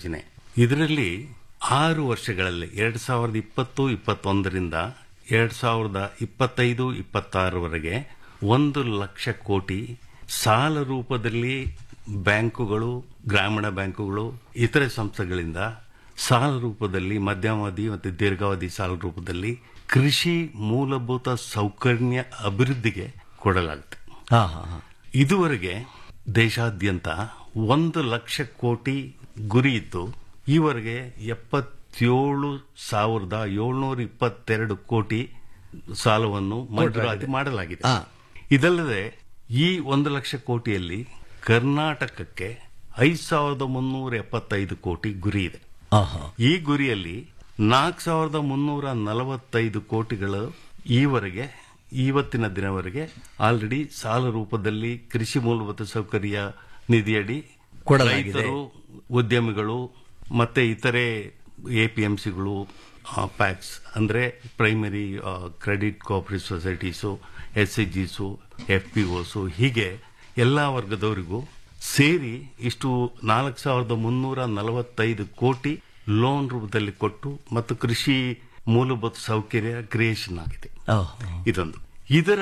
ಯೋಜನೆ ಇದರಲ್ಲಿ ಆರು ವರ್ಷಗಳಲ್ಲಿ ಎರಡ್ ಸಾವಿರದ ಇಪ್ಪತ್ತು ಇಪ್ಪತ್ತೊಂದರಿಂದ ಎರಡ್ ಸಾವಿರದ ಇಪ್ಪತ್ತೈದು ಇಪ್ಪತ್ತಾರವರೆಗೆ ಒಂದು ಲಕ್ಷ ಕೋಟಿ ಸಾಲ ರೂಪದಲ್ಲಿ ಬ್ಯಾಂಕುಗಳು ಗ್ರಾಮೀಣ ಬ್ಯಾಂಕುಗಳು ಇತರೆ ಸಂಸ್ಥೆಗಳಿಂದ ಸಾಲ ರೂಪದಲ್ಲಿ ಮಧ್ಯಮಾವಧಿ ಮತ್ತು ದೀರ್ಘಾವಧಿ ಸಾಲ ರೂಪದಲ್ಲಿ ಕೃಷಿ ಮೂಲಭೂತ ಸೌಕರ್ಯ ಅಭಿವೃದ್ಧಿಗೆ ಕೊಡಲಾಗುತ್ತೆ ಹಾ ಹಾ ಹಾ ಇದುವರೆಗೆ ದೇಶಾದ್ಯಂತ ಒಂದು ಲಕ್ಷ ಕೋಟಿ ಗುರಿ ಇತ್ತು ಈವರೆಗೆ ಎಪ್ಪತ್ತೇಳು ಸಾವಿರದ ಏಳ್ನೂರ ಇಪ್ಪತ್ತೆರಡು ಕೋಟಿ ಸಾಲವನ್ನು ಮಂಜೂರಾತಿ ಮಾಡಲಾಗಿದೆ ಹಾ. ಇದಲ್ಲದೆ ಈ ಒಂದು ಲಕ್ಷ ಕೋಟಿಯಲ್ಲಿ ಕರ್ನಾಟಕಕ್ಕೆ ಐದು ಸಾವಿರದ ಮುನ್ನೂರ ಎಪ್ಪತ್ತೈದು ಕೋಟಿ ಗುರಿ ಇದೆ ಆಹಾ. ಈ ಗುರಿಯಲ್ಲಿ ನಾಲ್ಕು ಸಾವಿರದ ಮುನ್ನೂರ ನಲವತ್ತೈದು ಕೋಟಿಗಳು ಈವರೆಗೆ ಇವತ್ತಿನ ದಿನವರೆಗೆ ಆಲ್ರೆಡಿ ಸಾಲ ರೂಪದಲ್ಲಿ ಕೃಷಿ ಮೂಲಭೂತ ಸೌಕರ್ಯ ನಿಧಿಯಡಿ ಕೊಡಲಾಗಿದೆ. ರೈತರು ಉದ್ಯಮಿಗಳು ಮತ್ತೆ ಇತರೆ ಎಪಿಎಂಸಿಗಳು ಪ್ಯಾಕ್ಸ್ ಅಂದ್ರೆ primary credit cooperative societies S H ಜಿಸು F P ಒಸು ಹೀಗೆ ಎಲ್ಲಾ ವರ್ಗದವರಿಗೂ ಸೇರಿ ಇಷ್ಟು ನಾಲ್ಕು ಸಾವಿರದ ಮುನ್ನೂರ ನಲವತ್ತೈದು ಕೋಟಿ ಲೋನ್ ರೂಪದಲ್ಲಿ ಕೊಟ್ಟು ಮತ್ತು ಕೃಷಿ ಮೂಲಭೂತ ಸೌಕರ್ಯ ಕ್ರಿಯೇಷನ್ ಆಗಿದೆ ಓಹ್. ಇದೊಂದು ಇದರ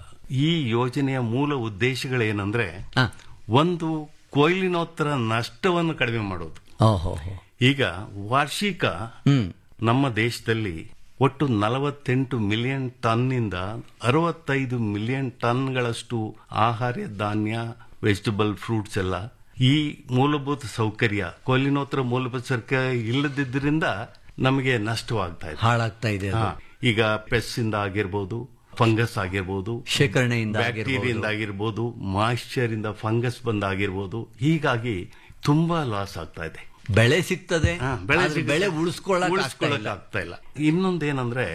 ಈ ಯೋಜನೆಯ ಮೂಲ ಉದ್ದೇಶಗಳೇನೆಂದ್ರೆ ಹಾ. ಒಂದು ಕೊಯ್ಲಿನೋತ್ತರ ನಷ್ಟವನ್ನು ಕಡಿಮೆ ಮಾಡೋದು ಓಹೋ ಹೋ. ಈಗ ವಾರ್ಷಿಕ ಹ್ಮ್ ನಮ್ಮ ದೇಶದಲ್ಲಿ ಒಟ್ಟು ನಲವತ್ತೆಂಟು ಮಿಲಿಯನ್ ಟನ್ನಿಂದ ಅರವತ್ತೈದು ಮಿಲಿಯನ್ ಟನ್ಗಳಷ್ಟು ಆಹಾರ ಧಾನ್ಯ ವೆಜಿಟಬಲ್ ಫ್ರೂಟ್ಸ್ ಎಲ್ಲ ಈ ಮೂಲಭೂತ ಸೌಕರ್ಯ ಕೊಯ್ಲಿನೋತ್ತರ ಮೂಲಭೂತ ಸೌಕರ್ಯ ಇಲ್ಲದಿದ್ದರಿಂದ ನಮಗೆ ನಷ್ಟವಾಗ್ತಾ ಇದೆ ಹಾಳಾಗ್ತಾ ಇದೆ ಅದು. ಹಾ. ಈಗ ಪೆಸ್ ಇಂದ ಆಗಿರ್ಬೋದು ಫಂಗಸ್ ಆಗಿರ್ಬೋದು ಶೇಖರಣೆಯಿಂದ ಬ್ಯಾಕ್ಟೀರಿಯಿಂದ ಆಗಿರ್ಬೋದು ಮಾಯಿಶ್ಚರ್ ಇಂದ ಫಂಗಸ್ ಬಂದಾಗಿರ್ಬೋದು ಹೀಗಾಗಿ ತುಂಬಾ ಲಾಸ್ ಆಗ್ತಾ ಇದೆ ಬೆಳೆ ಸಿಗ್ತದೆ ಹಾ, ಬೆಳೆ ಆದ್ರೆ ಸಿಗುತ್ತೆ. ಬೆಳೆ ಉಳಿಸ್ಕೊಳ್ಳಕ್ ಉಳಿಸ್ಕೊಳ್ಳಕ್ ಆಗ್ತಾ ಇಲ್ಲ ಇನ್ನೊಂದೇನಂದ್ರೆ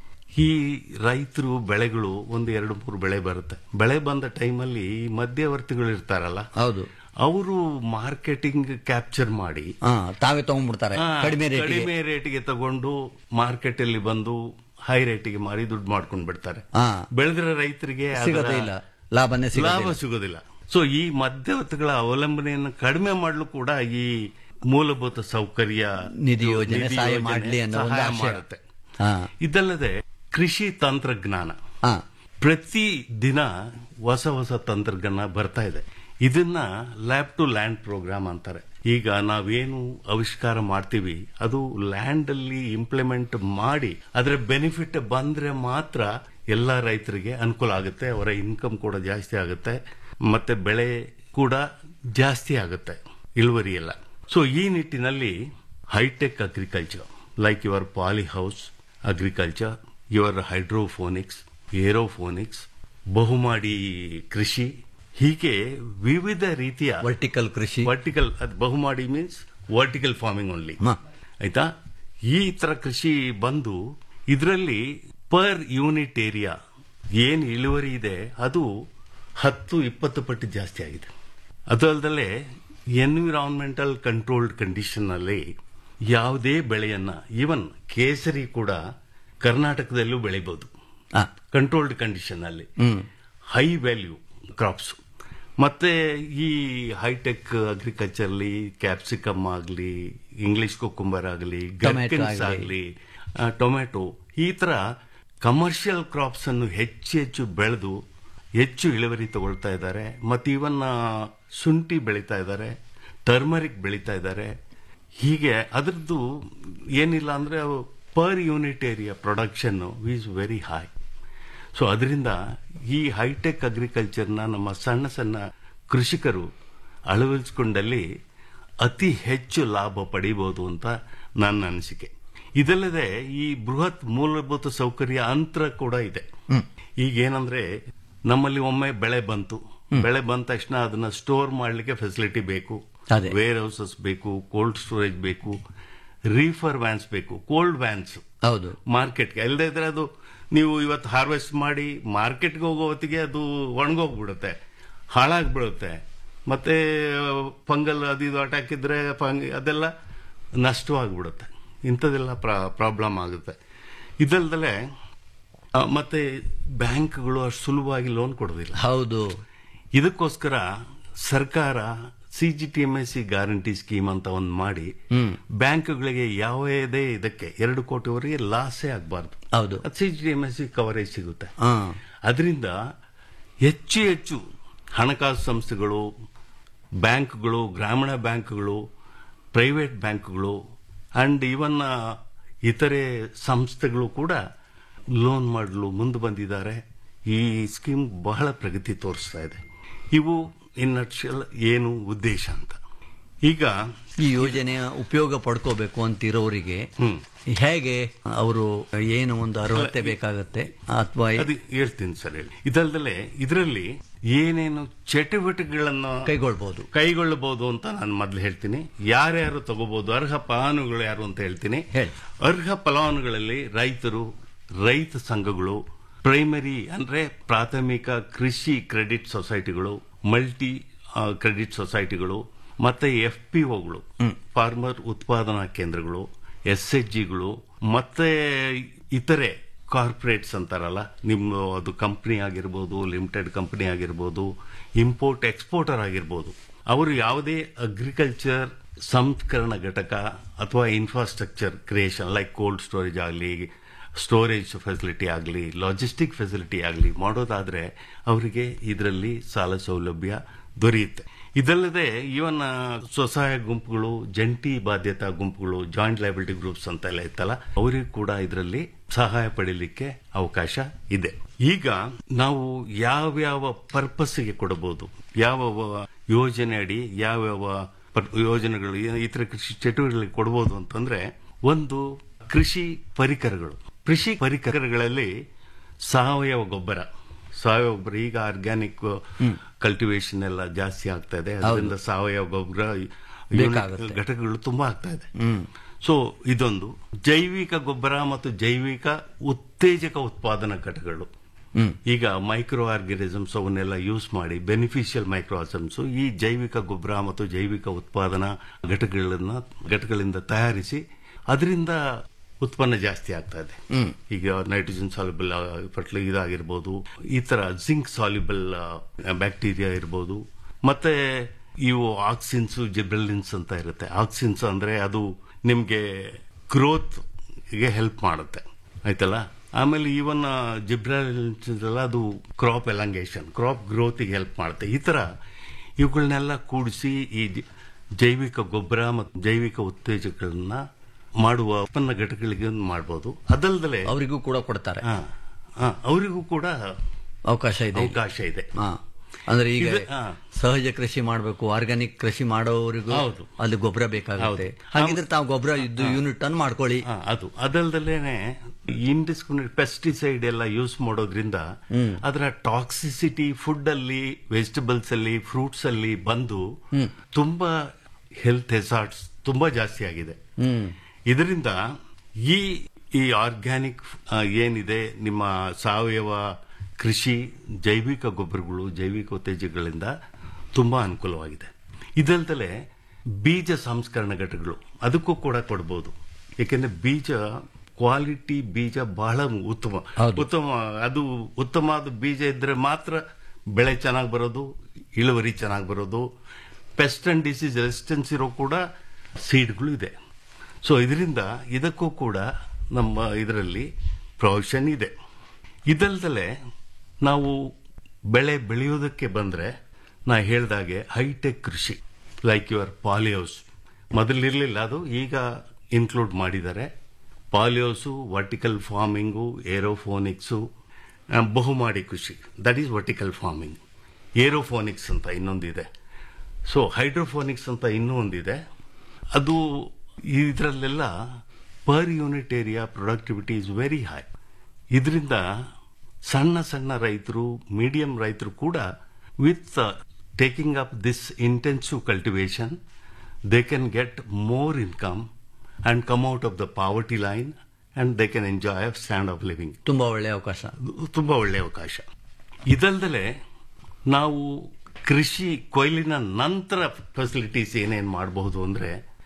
ಈ ರೈತರು ಬೆಳೆಗಳು ಒಂದು ಎರಡು ಮೂರು ಬೆಳೆ ಬರುತ್ತೆ ಬೆಳೆ ಬಂದ ಟೈಮಲ್ಲಿ ಈ ಮಧ್ಯವರ್ತಿಗಳು ಇರ್ತಾರಲ್ಲ ಹೌದು ಅವರು ಮಾರ್ಕೆಟಿಂಗ್ ಕ್ಯಾಪ್ಚರ್ ಮಾಡಿ ಹಾ ತಾವೇ ತಗೊಂಡ್ಬಿಡ್ತಾರೆ ಆ, ಕಡಿಮೆ ರೇಟ್ ಕಡಿಮೆ ರೇಟಿಗೆ ತಗೊಂಡು ಮಾರ್ಕೆಟ್ ಅಲ್ಲಿ ಬಂದು ಹೈ ರೇಟಿಗೆ ಮಾರಿ ದುಡ್ಡು ಮಾಡ್ಕೊಂಡು ಬಿಡ್ತಾರೆ ಹಾ. ಬೆಳೆದಿರೋ ರೈತರಿಗೆ ಅದರ ಸಿಗೋದೇ ಇಲ್ಲ ಲಾಭನೇ ಲಾಭ ಸಿಗೋದಿಲ್ಲ ಸಿಗೋದಿಲ್ಲ ಸೊ ಈ ಮಧ್ಯವರ್ತಿಗಳ ಅವಲಂಬನೆಯನ್ನು ಕಡಿಮೆ ಮಾಡಲು ಕೂಡ ಈ ಮೂಲಭೂತ ಸೌಕರ್ಯ ನಿಧಿ ಯೋಜನೆ ಸಹಾಯ ಮಾಡ್ಲಿ ಅನ್ನೋ ಒಂದು ಸಹಾಯ ಆಶಯ. ಮಾಡುತ್ತೆ ಹಾ ಇದಲ್ಲದೆ ಕೃಷಿ ತಂತ್ರಜ್ಞಾನ ಹಾ ಪ್ರತಿ ದಿನ ಹೊಸ ಹೊಸ ತಂತ್ರಜ್ಞಾನ ಬರ್ತಾ ಇದೆ ಇದನ್ನ ಲ್ಯಾಬ್ ಟು ಲ್ಯಾಂಡ್ ಪ್ರೋಗ್ರಾಮ್ ಅಂತಾರೆ ಈಗ ನಾವೇನು ಆವಿಷ್ಕಾರ ಮಾಡ್ತೀವಿ ಅದು ಲ್ಯಾಂಡ್ ಅಲ್ಲಿ ಇಂಪ್ಲಿಮೆಂಟ್ ಮಾಡಿ ಅದರ ಬೆನಿಫಿಟ್ ಬಂದ್ರೆ ಮಾತ್ರ ಎಲ್ಲ ರೈತರಿಗೆ ಅನುಕೂಲ ಆಗುತ್ತೆ ಅವರ ಇನ್ಕಮ್ ಕೂಡ ಜಾಸ್ತಿ ಆಗುತ್ತೆ ಮತ್ತೆ ಬೆಳೆ ಕೂಡ ಜಾಸ್ತಿ ಆಗುತ್ತೆ ಇಳುವರಿ ಎಲ್ಲ ಸೊ ಈ ನಿಟ್ಟಿನಲ್ಲಿ high tech agriculture like your poly house agriculture your hydroponics aeroponics ಬಹುಮಾಡಿ ಕೃಷಿ ಹೀಗೆ ವಿವಿಧ ರೀತಿಯ ವರ್ಟಿಕಲ್ ಕೃಷಿ ವರ್ಟಿಕಲ್ ಅದು ಬಹುಮಾಡಿ ಮೀನ್ಸ್ ವರ್ಟಿಕಲ್ ಫಾರ್ಮಿಂಗ್ ಓನ್ಲಿ ಹ. ಆಯ್ತಾ ಈ ತರ ಕೃಷಿ ಬಂದು ಇದರಲ್ಲಿ ಪರ್ ಯೂನಿಟ್ ಏರಿಯಾ ಏನ್ ಇಳುವರಿ ಇದೆ ಅದು ಹತ್ತು ಇಪ್ಪತ್ತು ಪಟ್ಟು ಜಾಸ್ತಿ ಆಗಿದೆ ಅದು ಅಲ್ಲದೆ ಎನ್ವಿರಾನ್ಮೆಂಟಲ್ ಕಂಟ್ರೋಲ್ಡ್ ಕಂಡೀಷನ್ ಅಲ್ಲಿ ಯಾವುದೇ ಬೆಳೆಯನ್ನ ಈವನ್ ಕೇಸರಿ ಕೂಡ ಕರ್ನಾಟಕದಲ್ಲೂ ಬೆಳಿಬಹುದು ಹಾ ಕಂಟ್ರೋಲ್ಡ್ ಕಂಡೀಷನ್ ಅಲ್ಲಿ ಹ್ಮ್ ಹೈ ವ್ಯಾಲ್ಯೂ ಕ್ರಾಪ್ಸ್ ಮತ್ತೆ ಈ ಹೈಟೆಕ್ ಅಗ್ರಿಕಲ್ಚರ್ ಅಲ್ಲಿ ಕ್ಯಾಪ್ಸಿಕಮ್ ಆಗಲಿ ಇಂಗ್ಲಿಷ್ ಕುಕುಂಬರ್ ಆಗಲಿ ಟೊಮೆಟೊ ಗರ್ಕಿನ್ಸ್ ಆಗ್ಲಿ. ಆಗಲಿ ಟೊಮೆಟೊ ಈ ತರ ಕಮರ್ಷಿಯಲ್ ಕ್ರಾಪ್ಸ್ ಅನ್ನು ಹೆಚ್ಚು ಹೆಚ್ಚು ಬೆಳೆದು ಹೆಚ್ಚು ಇಳುವರಿ ತಗೊಳ್ತಾ ಇದ್ದಾರೆ ಮತ್ತೆ ಇವನ್ ಶುಂಠಿ ಬೆಳೀತಾ ಇದ್ದಾರೆ ಟರ್ಮರಿಕ್ ಬೆಳೀತಾ ಇದ್ದಾರೆ ಹೀಗೆ ಅದರದ್ದು ಏನಿಲ್ಲ ಅಂದ್ರೆ per unit area production is very high so ಅದರಿಂದ ಈ ಹೈಟೆಕ್ ಅಗ್ರಿಕಲ್ಚರ್ನ ನಮ್ಮ ಸಣ್ಣ ಸಣ್ಣ ಕೃಷಿಕರು ಅಳವಡಿಸಿಕೊಂಡಲ್ಲಿ ಅತಿ ಹೆಚ್ಚು ಲಾಭ ಪಡಿಬಹುದು ಅಂತ ನನ್ನ ಅನಿಸಿಕೆ ಇದಲ್ಲದೆ ಈ ಬೃಹತ್ ಮೂಲಭೂತ ಸೌಕರ್ಯ ಅಂತರ ಕೂಡ ಇದೆ ಈಗ ಏನಂದ್ರೆ ನಮ್ಮಲ್ಲಿ ಒಮ್ಮೆ ಬೆಳೆ ಬಂತು ಬೆಳೆ ಬಂದ ತಕ್ಷಣ ಅದನ್ನ ಸ್ಟೋರ್ ಮಾಡಲಿಕ್ಕೆ ಫೆಸಿಲಿಟಿ ಬೇಕು ಅದೇ. ವೇರ್ ಹೌಸಸ್ ಬೇಕು ಕೋಲ್ಡ್ ಸ್ಟೋರೇಜ್ ಬೇಕು ರೀಫರ್ ವ್ಯಾನ್ಸ್ ಬೇಕು ಕೋಲ್ಡ್ ವ್ಯಾನ್ಸ್ ಹೌದು ಮಾರ್ಕೆಟ್ಗೆ ಅಲ್ಲದೆ ಇದ್ರೆ ಅದು ನೀವು ಇವತ್ತು ಹಾರ್ವೆಸ್ಟ್ ಮಾಡಿ ಮಾರ್ಕೆಟ್ಗೆ ಹೋಗೋ ಹೊತ್ತಿಗೆ ಅದು ಒಣಗೋಗ್ಬಿಡುತ್ತೆ ಹಾಳಾಗ್ಬಿಡುತ್ತೆ ಮತ್ತೆ ಫಂಗಲ್ ಅದು ಇದು ಅಟ್ಯಾಕ್ ಇದ್ರೆ ಫಂಗ್ ಅದೆಲ್ಲ ನಷ್ಟವಾಗ್ಬಿಡುತ್ತೆ ಇಂಥದ್ದೆಲ್ಲ ಪ್ರಾಬ್ಲಮ್ ಆಗುತ್ತೆ ಇದಲ್ದಲೆ ಆ, ಮತ್ತೆ ಬ್ಯಾಂಕ್ಗಳು ಅಷ್ಟು ಸುಲಭವಾಗಿ ಲೋನ್ ಕೊಡೋದಿಲ್ಲ ಹೌದು ಇದಕ್ಕೋಸ್ಕರ ಸರ್ಕಾರ C G T M S C guarantee scheme ಅಂತ ಒಂದು ಮಾಡಿ ಬ್ಯಾಂಕ್ಗಳಿಗೆ ಯಾವುದೇ ಇದಕ್ಕೆ ಎರಡು ಕೋಟಿವರೆಗೆ ಲಾಸೇ ಆಗಬಾರ್ದು ಹೌದು ಅದು C G T M S C coverage ಸಿಗುತ್ತೆ ಹಾ ಅದರಿಂದ ಹೆಚ್ಚು ಹೆಚ್ಚು ಹಣಕಾಸು ಸಂಸ್ಥೆಗಳು ಬ್ಯಾಂಕ್ಗಳು ಗ್ರಾಮೀಣ ಬ್ಯಾಂಕ್ಗಳು ಪ್ರೈವೇಟ್ ಬ್ಯಾಂಕ್ಗಳು ಅಂಡ್ ಇವನ್ ಇತರೆ ಸಂಸ್ಥೆಗಳು ಕೂಡ ಲೋನ್ ಮಾಡಲು ಮುಂದೆ ಬಂದಿದ್ದಾರೆ ಈ ಸ್ಕೀಮ್ ಬಹಳ ಪ್ರಗತಿ ತೋರಿಸ್ತಾ ಇದೆ ಇವು ಇನ್ ನಟ್ಶಲ್ ಏನು ಉದ್ದೇಶ ಅಂತ ಈಗ ಈ ಯೋಜನೆಯ ಉಪಯೋಗ ಪಡ್ಕೋಬೇಕು ಅಂತಿರೋರಿಗೆ ಹೇಗೆ ಅವರು ಏನು ಒಂದು ಅರ್ಹತೆ ಬೇಕಾಗತ್ತೆ ಅಥವಾ ಅದು ಹೇಳ್ತೀನಿ ಸರ್ ಹೇಳಿ ಇದಲ್ದಲೆ ಇದರಲ್ಲಿ ಏನೇನು ಚಟುವಟಿಕೆಗಳನ್ನು ಕೈಗೊಳ್ಬಹುದು ಕೈಗೊಳ್ಳಬಹುದು ಅಂತ ನಾನು ಮೊದಲು ಹೇಳ್ತೀನಿ ಯಾರ್ಯಾರು ತಗೋಬಹುದು ಅರ್ಹ ಫಲಾನುಗಳು ಯಾರು ಅಂತ ಹೇಳ್ತೀನಿ ಹೇಳಿ. ಅರ್ಹ ಫಲಾನುಗಳಲ್ಲಿ ರೈತರು ರೈತ ಸಂಘಗಳು ಪ್ರೈಮರಿ ಅಂದ್ರೆ ಪ್ರಾಥಮಿಕ ಕೃಷಿ ಕ್ರೆಡಿಟ್ ಸೊಸೈಟಿಗಳು ಮಲ್ಟಿ ಆ, ಕ್ರೆಡಿಟ್ ಸೊಸೈಟಿಗಳು ಮತ್ತೆ ಎಫ್ ಪಿ ಒಗಳು ಫಾರ್ಮರ್ ಉತ್ಪಾದನಾ ಕೇಂದ್ರಗಳು ಎಸ್ ಎಚ್ ಜಿಗಳು ಮತ್ತೆ ಇತರೆ ಕಾರ್ಪೊರೇಟ್ಸ್ ಅಂತಾರಲ್ಲ ನಿಮ್ಮ ಅದು ಕಂಪ್ನಿ ಆಗಿರ್ಬೋದು ಲಿಮಿಟೆಡ್ ಕಂಪನಿ ಆಗಿರ್ಬೋದು ಇಂಪೋರ್ಟ್ ಎಕ್ಸ್ಪೋರ್ಟರ್ ಆಗಿರ್ಬೋದು ಅವರು ಯಾವುದೇ ಅಗ್ರಿಕಲ್ಚರ್ ಸಂಸ್ಕರಣ ಘಟಕ ಅಥವಾ infrastructure creation like cold storage ಆಗಲಿ ಸ್ಟೋರೇಜ್ ಫೆಸಿಲಿಟಿ ಆಗಲಿ ಲಾಜಿಸ್ಟಿಕ್ ಫೆಸಿಲಿಟಿ ಆಗಲಿ ಮಾಡೋದಾದ್ರೆ ಅವರಿಗೆ ಇದರಲ್ಲಿ ಸಾಲ ಸೌಲಭ್ಯ ದೊರೆಯುತ್ತೆ ಇದಲ್ಲದೆ ಇವನ್ ಸ್ವಸಹಾಯ ಗುಂಪುಗಳು ಜಂಟಿ ಬಾಧ್ಯತಾ ಗುಂಪುಗಳು ಜಾಯಿಂಟ್ ಲೈಬಿಲಿಟಿ ಗ್ರೂಪ್ಸ್ ಅಂತ ಎಲ್ಲ ಇತ್ತಲ್ಲ ಅವರಿಗೂ ಕೂಡ ಇದರಲ್ಲಿ ಸಹಾಯ ಪಡೀಲಿಕ್ಕೆ ಅವಕಾಶ ಇದೆ ಈಗ ನಾವು ಯಾವ್ಯಾವ ಪರ್ಪಸ್ಗೆ ಕೊಡಬಹುದು ಯಾವ ಯೋಜನೆ ಅಡಿ ಯಾವ್ಯಾವ ಪರ್- ಯೋಜನೆಗಳು ಇತರ ಕೃಷಿ ಚಟುವಟಿಕೆಗಳಿಗೆ ಕೊಡಬಹುದು ಅಂತಂದ್ರೆ ಒಂದು ಕೃಷಿ ಪರಿಕರಗಳು ಕೃಷಿ ಪರಿಕರಗಳಲ್ಲಿ ಸಾವಯವ ಗೊಬ್ಬರ ಸಾವಯವ ಗೊಬ್ಬರ ಈಗ ಆರ್ಗ್ಯಾನಿಕ್ ಕಲ್ಟಿವೇಶನ್ ಎಲ್ಲ ಜಾಸ್ತಿ ಆಗ್ತಾ ಇದೆ ಅದರಿಂದ ಸಾವಯವ ಗೊಬ್ಬರ ಬೇಕಾಗುತ್ತೆ. ಘಟಕಗಳು ತುಂಬಾ ಆಗ್ತಾ ಇದೆ ಸೊ ಇದೊಂದು ಜೈವಿಕ ಗೊಬ್ಬರ ಮತ್ತು ಜೈವಿಕ ಉತ್ತೇಜಕ ಉತ್ಪಾದನಾ ಘಟಕಗಳು ಹ್ಮ್ ಈಗ ಮೈಕ್ರೋ ಆರ್ಗನಿಸಮ್ಸ್ ಅವನ್ನೆಲ್ಲ ಯೂಸ್ ಮಾಡಿ ಬೆನಿಫಿಷಿಯಲ್ ಮೈಕ್ರೋ ಆರ್ಗನಿಸಮ್ಸ್ ಈ ಜೈವಿಕ ಗೊಬ್ಬರ ಮತ್ತು ಜೈವಿಕ ಉತ್ಪಾದನಾ ಘಟಕಗಳನ್ನ ಘಟಕಗಳಿಂದ ತಯಾರಿಸಿ ಅದರಿಂದ ಉತ್ಪನ್ನ ಜಾಸ್ತಿ ಆಗ್ತಾ ಇದೆ ಈಗ ನೈಟ್ರೋಜನ್ ಸಾಲ್ಯುಬಲ್ ಫರ್ಟಿಲ ಇದಾಗಿರ್ಬೋದು ಈ ತರ ಜಿಂಕ್ ಸಾಲ್ಯುಬಲ್ ಬ್ಯಾಕ್ಟೀರಿಯಾ ಇರ್ಬೋದು ಮತ್ತೆ ಇವು ಆಕ್ಸಿನ್ಸ್ ಜಿಬ್ರಲಿನ್ಸ್ ಅಂತ ಇರುತ್ತೆ ಆಕ್ಸಿನ್ಸ್ ಅಂದ್ರೆ ಅದು ನಿಮ್ಗೆ ಗ್ರೋತ್ ಗೆ ಹೆಲ್ಪ್ ಮಾಡುತ್ತೆ ಆಯ್ತಲ್ಲ ಆಮೇಲೆ ಇವನ್ ಜಿಬ್ರಲಿನ್ಸ್ ಎಲ್ಲ ಅದು ಕ್ರಾಪ್ ಎಲಂಗೇಷನ್ ಕ್ರಾಪ್ ಗ್ರೋತಿಗೆ ಹೆಲ್ಪ್ ಮಾಡುತ್ತೆ ಈ ತರ ಇವುಗಳನ್ನೆಲ್ಲ ಕೂಡಿಸಿ ಈ ಜ- ಜೈವಿಕ ಗೊಬ್ಬರ ಮತ್ತು ಜೈವಿಕ ಉತ್ತೇಜಕಗಳನ್ನ ಮಾಡುವ ಉತ್ಪನ್ನ ಘಟಕಗಳಿಗೆ ಮಾಡಬಹುದು ಅದಲ್ದಲೆ ಅವರಿಗೂ ಕೂಡ ಕೊಡ್ತಾರೆ ಆ, ಆ, ಅವರಿಗೂ ಕೂಡ ಅವಕಾಶ ಇದೆ ಅವಕಾಶ ಇದೆ ಹಾ ಅಂದ್ರೆ ಈಗ ಇದು- ಹಾ. ಸಹಜ ಕೃಷಿ ಮಾಡಬೇಕು ಆರ್ಗಾನಿಕ್ ಕೃಷಿ ಮಾಡೋರಿಗೂ ಹೌದು. ಅಲ್ಲಿ ಗೊಬ್ಬರ ಬೇಕಾಗುತ್ತೆ ಹೌದು. ಹಾಗಿದ್ರೆ ತಾವು ಗೊಬ್ಬರ ಇದ್ದು ಯೂನಿಟ್ ಅನ್ನು ಮಾಡ್ಕೊಳ್ಳಿ ಆ, ಅದು ಅದಲ್ದಲೇನೆ ಇಂಡಿಸ್ಕ್ರಿಮಿನೇಟ್ ಪೆಸ್ಟಿಸೈಡ್ ಎಲ್ಲ ಯೂಸ್ ಮಾಡೋದ್ರಿಂದ ಅದರ ಟಾಕ್ಸಿಸಿಟಿ ಫುಡ್ ಅಲ್ಲಿ ವೆಜಿಟಬಲ್ಸ್ ಅಲ್ಲಿ ಫ್ರೂಟ್ಸ್ ಅಲ್ಲಿ ಬಂದು ತುಂಬಾ ಹೆಲ್ತ್ ಹೆಸಾರ್ಟ್ಸ್ ತುಂಬಾ ಜಾಸ್ತಿ ಆಗಿದೆ ಹ್ಮ್ ಇದರಿಂದ ಈ ಈ ಆರ್ಗ್ಯಾನಿಕ್ ಏನಿದೆ ನಿಮ್ಮ ಸಾವಯವ ಕೃಷಿ ಜೈವಿಕ ಗೊಬ್ಬರಗಳು ಜೈವಿಕ ಉತ್ತೇಜಕಗಳಿಂದ ತುಂಬಾ ಅನುಕೂಲವಾಗಿದೆ ಇದಲ್ದಲೆ ಬೀಜ ಸಂಸ್ಕರಣ ಘಟಕಗಳು ಅದಕ್ಕೂ ಕೂಡ ಕೊಡಬಹುದು ಯಾಕೆಂದ್ರೆ ಬೀಜ ಕ್ವಾಲಿಟಿ ಬೀಜ ಬಹಳ ಉತ್ತಮ ಹೌದು. ಉತ್ತಮ ಅದು ಉತ್ತಮವಾದ ಬೀಜ ಇದ್ರೆ ಮಾತ್ರ ಬೆಳೆ ಚೆನ್ನಾಗಿ ಬರೋದು ಇಳುವರಿ ಚೆನ್ನಾಗಿ ಬರೋದು ಪೆಸ್ಟ್ ಅಂಡ್ ಡಿಸೀಸ್ ರೆಸಿಸ್ಟೆನ್ಸ್ ಇರೋ ಕೂಡ ಸೀಡ್ಗಳು ಇದೆ ಸೊ ಇದರಿಂದ ಇದಕ್ಕೂ ಕೂಡ ನಮ್ಮ ಇದರಲ್ಲಿ ಪ್ರೊವಿಷನ್ ಇದೆ ಇದಲ್ದಲೆ ನಾವು ಬೆಳೆ ಬೆಳೆಯೋದಕ್ಕೆ ಬಂದ್ರೆ ನಾ ಹೇಳ್ದಾಗೆ ಹೈಟೆಕ್ ಕೃಷಿ ಲೈಕ್ ಯುವರ್ ಪಾಲಿಯೋಸ್ ಮೊದಲಿರಲಿಲ್ಲ ಅದು ಈಗ ಇನ್ಕ್ಲೂಡ್ ಮಾಡಿದ್ದಾರೆ ಪಾಲಿಯೋಸು ವರ್ಟಿಕಲ್ ಫಾರ್ಮಿಂಗು ಏರೋಫೋನಿಕ್ಸು ಬಹುಮಾಡಿ ಕೃಷಿ that is vertical farming aeroponics ಅಂತ ಇನ್ನೊಂದಿದೆ ಸೊ ಹೈಡ್ರೋಫೋನಿಕ್ಸ್ ಅಂತ ಇನ್ನೂ ಒಂದಿದೆ ಅದು ಇದರಲ್ಲೆಲ್ಲ per unit area productivity is very high ಇದರಿಂದ ಸಣ್ಣ ಸಣ್ಣ ರೈತರು ಮೀಡಿಯಂ ರೈತರು ಕೂಡ with taking up this intensive cultivation they can get more income and come out of the poverty line and they can enjoy a stand of living ತುಂಬಾ ಒಳ್ಳೆ ಅವಕಾಶ ತುಂಬಾ ಒಳ್ಳೆಯ ಅವಕಾಶ ಇದಲ್ದಲೆ ನಾವು ಕೃಷಿ ಕೊಯ್ಲಿನ ನಂತರ ಫೆಸಿಲಿಟೀಸ್ ಏನೇನು ಮಾಡಬಹುದು ಅಂದ್ರೆ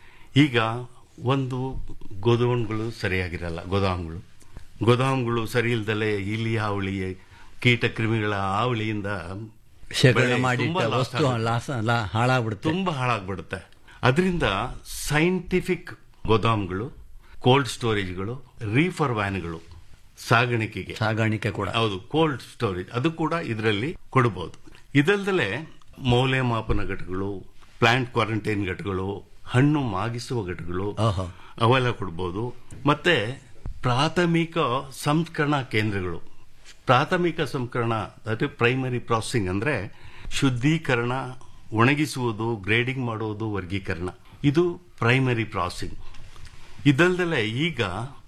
ಈಗ ಒಂದು ಗೋದಾಮುಗಳು ಸರಿಯಾಗಿರಲ್ಲ ಗೋದಾಮುಗಳು ಗೋದಾಮುಗಳು ಸರಿ ಇಲ್ದಲೆ ಇಲಿ ಹಾವಳಿ ಕೀಟ ಕ್ರಿಮಿಗಳ ಹಾವಳಿಯಿಂದ ಶೇಖರಣೆ ಬೆಳೆ ಮಾಡಿ ತುಂಬಾ loss ವಸ್ತು ಲಾಸ ಲಾ- ಹಾಳಾಗ್ಬಿಡುತ್ತೆ ತುಂಬಾ ಹಾಳಾಗ್ಬಿಡುತ್ತೆ ಅದರಿಂದ ಸೈಂಟಿಫಿಕ್ ಗೋದಾಮ್ಗಳು ಕೋಲ್ಡ್ ಸ್ಟೋರೇಜ್ಗಳು ರೀಫರ್ ವ್ಯಾನ್ಗಳು ಸಾಗಾಣಿಕೆಗೆ ಸಾಗಾಣಿಕೆ ಕೂಡ ಹೌದು ಕೋಲ್ಡ್ ಸ್ಟೋರೇಜ್ ಅದು ಕೂಡ ಇದರಲ್ಲಿ ಕೊಡಬಹುದು ಇದಲ್ದಲೆ ಮೌಲ್ಯಮಾಪನ ಘಟಕಗಳು ಪ್ಲಾಂಟ್ ಕ್ವಾರಂಟೈನ್ ಘಟಕಗಳು ಹಣ್ಣು ಮಾಗಿಸುವ ಘಟಕಗಳು ಓಹೋ ಅವೆಲ್ಲ ಕೊಡ್ಬೋದು ಮತ್ತೆ ಪ್ರಾಥಮಿಕ ಸಂಸ್ಕರಣಾ ಕೇಂದ್ರಗಳು ಪ್ರಾಥಮಿಕ ಸಂಸ್ಕರಣ ಅದೇ ಪ್ರೈಮರಿ ಪ್ರಾಸೆಸಿಂಗ್ ಅಂದ್ರೆ ಶುದ್ಧೀಕರಣ ಒಣಗಿಸುವುದು ಗ್ರೇಡಿಂಗ್ ಮಾಡುವುದು ವರ್ಗೀಕರಣ ಇದು ಪ್ರೈಮರಿ ಪ್ರಾಸೆಸಿಂಗ್ ಇದಲ್ದಲೆ ಈಗ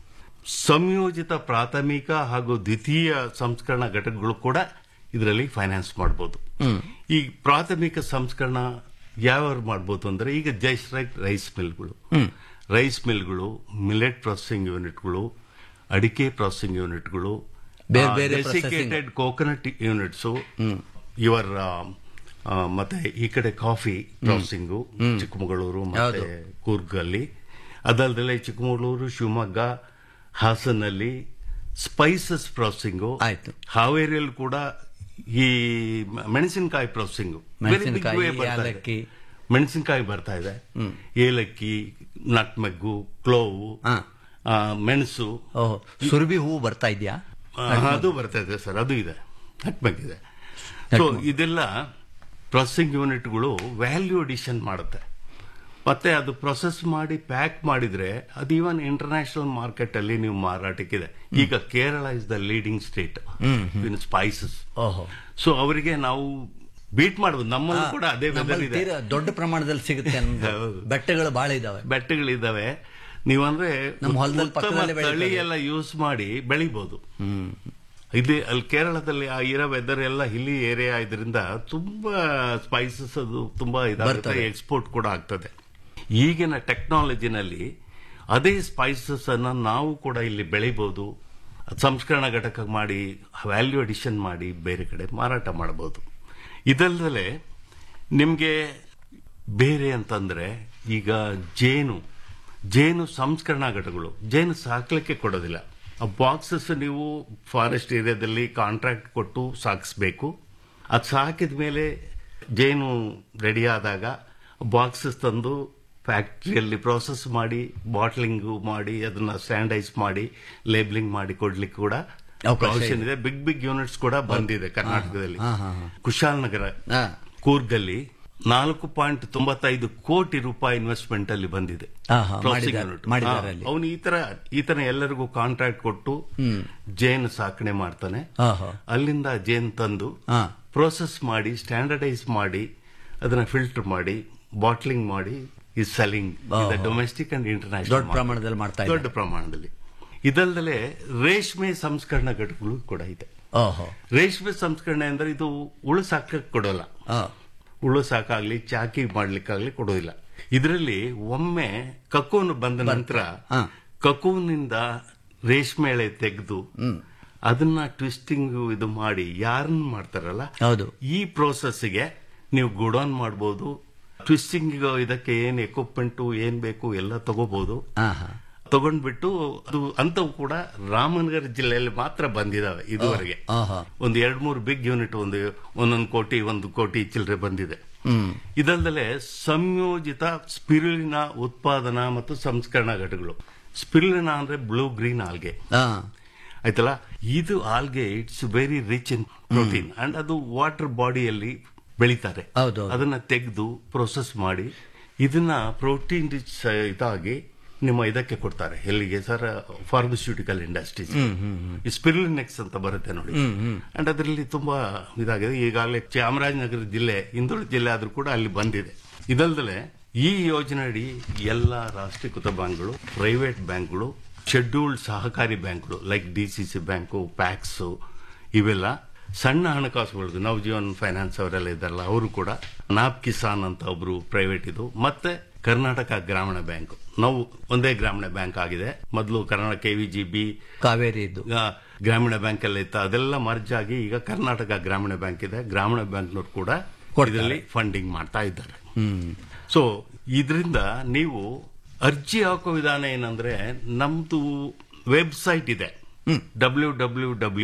ಸಂಯೋಜಿತ ಪ್ರಾಥಮಿಕ ಹಾಗೂ ದ್ವಿತೀಯ ಸಂಸ್ಕರಣಾ ಘಟಕಗಳು ಕೂಡ ಇದರಲ್ಲಿ ಫೈನಾನ್ಸ್ ಮಾಡಬಹುದು ಈ ಪ್ರಾಥಮಿಕ ಸಂಸ್ಕರಣ ಯಾವ ಮಾಡ್ಬೋದು ಅಂದ್ರೆ ಈಗ ಜೈಸ್ಟ್ರೈಕ್ ರೈಸ್ ಮಿಲ್ಗಳು ರೈಸ್ ಮಿಲ್ಗಳು ಮಿಲೆಟ್ ಪ್ರೊಸೆಸಿಂಗ್ ಯೂನಿಟ್ಗಳು ಅಡಿಕೆ ಪ್ರೊಸೆಸಿಂಗ್ ಯೂನಿಟ್ಗಳು ಬೇರೆ ಬೇರೆ ಡೆಸಿಕೇಟೆಡ್ ಕೋಕೋನಟ್ ಯೂನಿಟ್ಸ್ ಇವರ್ ಮತ್ತೆ ಈ ಕಡೆ ಕಾಫಿ ಪ್ರೊಸೆಸಿಂಗು ಚಿಕ್ಕಮಗಳೂರು ಮತ್ತೆ ಕೂರ್ಗ್ ಅಲ್ಲಿ ಅದಲ್ಲದೆ ಚಿಕ್ಕಮಗಳೂರು ಶಿವಮೊಗ್ಗ ಹಾಸನಲ್ಲಿ ಸ್ಪೈಸಸ್ ಪ್ರೊಸೆಸಿಂಗು ಆಯ್ತು. ಹಾವೇರಿಯಲ್ಲಿ ಕೂಡ ಈ ಮೆಣಸಿನಕಾಯಿ ಪ್ರೊಸೆಸಿಂಗು ಮೆಣಸಿನಕಾಯಿ, ಏಲಕ್ಕಿ. ಮೆಣಸಿನಕಾಯಿ ಬರ್ತಾ ಇದೆ ಏಲಕ್ಕಿ ನಟ್ಮೆಗ್ಗು ಕ್ಲೋವು ಹಾ. ಆ, ಮೆಣಸು ಓಹೋ ಸುರಭಿ ಹೂವು ಬರ್ತಾ ಇದೆಯಾ ಆ, ಅದು ಬರ್ತಾ ಇದೆ ಸರ್ ಅದು ಇದೆ ನಟ್ಮೆಗ್ ಇದೆ ಸೊ ಇದೆಲ್ಲ ಪ್ರೊಸೆಸಿಂಗ್ ಯೂನಿಟ್ಗಳು ವ್ಯಾಲ್ಯೂ ಅಡಿಷನ್ ಮಾಡುತ್ತೆ ಮತ್ತೆ ಅದು ಪ್ರೊಸೆಸ್ ಮಾಡಿ ಪ್ಯಾಕ್ ಮಾಡಿದ್ರೆ ಅದು ಇವನ್ ಇಂಟರ್ನ್ಯಾಷನಲ್ ಮಾರ್ಕೆಟ್ ಅಲ್ಲಿ ನೀವು ಮಾರಾಟಕ್ಕಿದೆ ಈಗ Kerala is the leading state in spices ಓಹೋ ಸೊ ಅವರಿಗೆ ನಾವು ಬೀಟ್ ಮಾಡಬಹುದು ನಮ್ಮಲ್ಲೂ ಕೂಡ ಅದೇ ವೆದರ್ ನಮ್ಮಲ್ಲಿ ಇದೆ ತೀರಾ ದೊಡ್ಡ ಪ್ರಮಾಣದಲ್ಲಿ ಸಿಗುತ್ತೆ ಅನ್ನೋದು. ಹೌದು. ಬೆಟ್ಟಗಳು ಬಹಳ ಇದಾವೆ ಬೆಟ್ಟಗಳಿದ್ದಾವೆ ನೀವಂದ್ರೆ ನಮ್ಮ ಹೊಲದಲ್ಲಿ ಉತ್ತಮ ಪಕ್ಕದಲ್ಲೇ ಬೆಳೀತದೆ. ತಳಿ ಎಲ್ಲ ಯೂಸ್ ಮಾಡಿ ಬೆಳಿಬಹುದು ಹ್ಮ್ ಇಲ್ಲಿ ಅಲ್ಲಿ ಕೇರಳದಲ್ಲಿ ಆ ಇರೋ ವೆದರ್ ಎಲ್ಲ ಹಿಲಿ ಏರಿಯಾ ಇದರಿಂದ ತುಂಬಾ ಸ್ಪೈಸಸ್ ಅದು ತುಂಬಾ ಇದಾಗುತ್ತೆ ಬರ್ತದೆ. ಎಕ್ಸ್ಪೋರ್ಟ್ ಕೂಡ ಆಗ್ತದೆ ಈಗಿನ ಟೆಕ್ನಾಲಜಿನಲ್ಲಿ ಅದೇ ಸ್ಪೈಸಸ್ ಅನ್ನ ನಾವು ಕೂಡ ಇಲ್ಲಿ ಬೆಳಿಬಹುದು ಸಂಸ್ಕರಣಾ ಘಟಕ ಮಾಡಿ ವ್ಯಾಲ್ಯೂ ಅಡಿಷನ್ ಮಾಡಿ ಬೇರೆ ಕಡೆ ಮಾರಾಟ ಮಾಡಬಹುದು ಇದಲ್ಲದೆ ನಿಮಗೆ ಬೇರೆ ಅಂತಂದ್ರೆ ಈಗ ಜೇನು ಜೇನು ಸಂಸ್ಕರಣಾ ಘಟಕಗಳು ಜೇನು ಸಾಕ್ಲಿಕ್ಕೆ ಕೊಡೋದಿಲ್ಲ ಆ ಬಾಕ್ಸಸ್ ನೀವು ಫಾರೆಸ್ಟ್ ಏರಿಯಾದಲ್ಲಿ ಕಾಂಟ್ರಾಕ್ಟ್ ಕೊಟ್ಟು ಸಾಕಿಸ್ಬೇಕು ಅದು ಸಾಕಿದ ಮೇಲೆ ಜೇನು ರೆಡಿ ಆದಾಗ ಬಾಕ್ಸಸ್ ತಂದು ಫ್ಯಾಕ್ಟ್ರಿಯಲ್ಲಿ ಪ್ರೋಸೆಸ್ ಮಾಡಿ ಬಾಟ್ಲಿಂಗ್ ಮಾಡಿ ಅದನ್ನ ಸ್ಟ್ಯಾಂಡೈಸ್ ಮಾಡಿ ಲೇಬ್ಲಿಂಗ್ ಮಾಡಿ ಕೊಡ್ಲಿಕ್ಕೆ ಕೂಡ ಅವಕಾಶ ಆಪ್ಷನ್ ಇದೆ ಬಿಗ್ ಬಿಗ್ ಯೂನಿಟ್ಸ್ ಕೂಡ ಬಂದಿದೆ ಕರ್ನಾಟಕದಲ್ಲಿ ಹಾ, ಹಾ, ಹಾ. ಕುಶಾಲನಗರ ಹಾ. ಕೂರ್ಗಲ್ಲಿ ನಾಲ್ಕು ಪಾಯಿಂಟ್ ತೊಂಬತ್ತೈದು ಕೋಟಿ ರೂಪಾಯಿ ಇನ್ವೆಸ್ಟ್ಮೆಂಟ್ ಅಲ್ಲಿ ಬಂದಿದೆ ಹಾ, ಹಾ, ಮಾಡಿದ್ದಾರೆ- ಮಾಡಿದ್ದಾರೆ ಅಲ್ಲಿ. ಅವನು ಈ ತರ ಈತನ ಎಲ್ಲರಿಗೂ ಕಾಂಟ್ರಾಕ್ಟ್ ಕೊಟ್ಟು ಜೇನು ಸಾಕಣೆ ಮಾಡ್ತಾನೆ ಆಹಾ. ಅಲ್ಲಿಂದ ಜೇನ್ ತಂದು ಹಾ. ಪ್ರೋಸೆಸ್ ಮಾಡಿ ಸ್ಟ್ಯಾಂಡರ್ಡೈಸ್ ಮಾಡಿ ಅದನ್ನ ಫಿಲ್ಟರ್ ಮಾಡಿ ಬಾಟ್ಲಿಂಗ್ ಮಾಡಿ ಈ ಸೆಲ್ಲಿಂಗ್ ಡೊಮೆಸ್ಟಿಕ್ ಅಂಡ್ ಇಂಟರ್ನ್ಯಾಷನಲ್ ದೊಡ್ಡ ಪ್ರಮಾಣದಲ್ಲಿ ಮಾಡ್ತಾ ಇದ್ದಾರೆ. ದೊಡ್ಡ ಪ್ರಮಾಣದಲ್ಲಿ ಇದಲ್ಲದೆ ರೇಷ್ಮೆ ಸಂಸ್ಕರಣಾ ಘಟಕಗಳು ಕೂಡ ಇದೆ ಓಹೋ ರೇಷ್ಮೆ ಸಂಸ್ಕರಣೆ ಅಂದ್ರೆ ಇದು ಉಳು ಸಾಕಕ್ಕೆ ಕೊಡೋಲ್ಲ ಆ, ಉಳು ಸಾಕಾಗ್ಲಿ ಚಾಕಿ ಮಾಡ್ಲಿಕ್ಕಾಗ್ಲಿ ಕೊಡೋದಿಲ್ಲ ಇದರಲ್ಲಿ ಒಮ್ಮೆ ಕಕೋನ್ ಬಂದ ನಂತರ ಹಾ. ಕಕೋನಿಂದ ರೇಷ್ಮೆ ಎಳೆ ತೆಗೆದು ಅದನ್ನ ಟ್ವಿಸ್ಟಿಂಗ್ ಇದು ಮಾಡಿ ಯಾರನ್ನ ಮಾಡ್ತಾರಲ್ಲ ಹೌದು ಈ ಪ್ರೋಸೆಸ್ಗೆ ನೀವು ಗುಡಾನ್ ಮಾಡ್ಬೋದು ಟ್ವಿಸ್ಟಿಂಗ್ ಇದಕ್ಕೆ ಏನ್ ಎಕ್ವಿಪ್ಮೆಂಟ್ ಏನ್ ಬೇಕು ಎಲ್ಲ ತಗೋಬಹುದು ಆಹಾ. ತಗೊಂಡ್ಬಿಟ್ಟು ಅದು ಅಂತವು ಕೂಡ ರಾಮನಗರ ಜಿಲ್ಲೆಯಲ್ಲಿ ಮಾತ್ರ ಬಂದಿದಾವೆ ಇದುವರೆಗೆ ಆಹಾ. ಒಂದು ಎರಡ್ ಮೂರು ಬಿಗ್ ಯೂನಿಟ್ ಒಂದು ಒಂದೊಂದು ಕೋಟಿ ಒಂದು ಕೋಟಿ ಚಿಲ್ಲರೆ ಬಂದಿದೆ ಹ್ಮ್ ಇದಲ್ಲದೆ ಸಂಯೋಜಿತ ಸ್ಪಿರುಲಿನ ಉತ್ಪಾದನಾ ಮತ್ತು ಸಂಸ್ಕರಣಾ ಘಟಕಗಳು ಸ್ಪಿರುಲಿನ ಅಂದ್ರೆ ಬ್ಲೂ ಗ್ರೀನ್ ಆಲ್ಗೆ ಆ, ಆಯ್ತಲ್ಲ ಇದು algae it's very rich in protein and ಅದು ವಾಟರ್ ಬಾಡಿಯಲ್ಲಿ ಬೆಳಿತಾರೆ ಹೌದು, ಹೌದು. ಅದನ್ನ ತೆಗೆದು ಪ್ರೊಸೆಸ್ ಮಾಡಿ ಇದನ್ನ ಪ್ರೋಟೀನ್ ರಿಚ್ ಇದಾಗಿ ನಿಮ್ಮ ಇದಕ್ಕೆ ಕೊಡ್ತಾರೆ ಎಲ್ಲಿಗೆ ಸರ್ ಫಾರ್ಮಸ್ಯೂಟಿಕಲ್ ಇಂಡಸ್ಟ್ರೀಸ್ ಈ ಸ್ಪಿರುಲಿನೆಕ್ಸ್ ಅಂತ ಬರುತ್ತೆ ನೋಡಿ ಅಂಡ್ ಅದರಲ್ಲಿ ತುಂಬಾ ಇದಾಗಿದೆ ಈಗಾಗಲೇ ಚಾಮರಾಜನಗರ ಜಿಲ್ಲೆ ಹಿಂದುಳಿದ ಜಿಲ್ಲೆ ಆದ್ರೂ ಕೂಡ ಅಲ್ಲಿ ಬಂದಿದೆ ಇದಲ್ದಲೆ ಈ ಯೋಜನೆ ಅಡಿ ಎಲ್ಲ ರಾಷ್ಟ್ರೀಕೃತ ಬ್ಯಾಂಕ್ಗಳು ಪ್ರೈವೇಟ್ ಬ್ಯಾಂಕ್ಗಳು ಶೆಡ್ಯೂಲ್ಡ್ ಸಹಕಾರಿ ಬ್ಯಾಂಕ್ಗಳು like D C C bank packs ಇವೆಲ್ಲ ಸಣ್ಣ ಹಣಕಾಸುಗಳು ನವಜೀವನ್ ಫೈನಾನ್ಸ್ ಅವರೆಲ್ಲ ಇದ್ದಾರಲ್ಲ ಅವರು ಕೂಡ ನಾಪ್ ಕಿಸಾನ್ ಅಂತ ಒಬ್ರು ಪ್ರೈವೇಟ್ ಇದು ಮತ್ತೆ ಕರ್ನಾಟಕ ಗ್ರಾಮೀಣ ಬ್ಯಾಂಕ್ ನಾವು ಒಂದೇ ಗ್ರಾಮೀಣ ಬ್ಯಾಂಕ್ ಆಗಿದೆ ಮೊದಲು ಕರ್ನಾಟಕ ಕೆವಿಜಿಬಿ ಕಾವೇರಿ ಇದ್ದು ಗ್ರಾಮೀಣ ಬ್ಯಾಂಕ್ ಎಲ್ಲ ಇತ್ತು ಅದೆಲ್ಲ ಮರ್ಜ್ ಆಗಿ ಈಗ ಕರ್ನಾಟಕ ಗ್ರಾಮೀಣ ಬ್ಯಾಂಕ್ ಇದೆ ಗ್ರಾಮೀಣ ಬ್ಯಾಂಕ್ನವ್ರು ಕೂಡ ಕೊಡ್ತಾರೆ. ಇದರಲ್ಲಿ ಫಂಡಿಂಗ್ ಮಾಡ್ತಾ ಇದ್ದಾರೆ ಹ್ಮ್ ಸೊ ಇದರಿಂದ ನೀವು ಅರ್ಜಿ ಹಾಕೋ ವಿಧಾನ ಏನಂದ್ರೆ ನಮ್ದು ವೆಬ್ಸೈಟ್ ಇದೆ W W W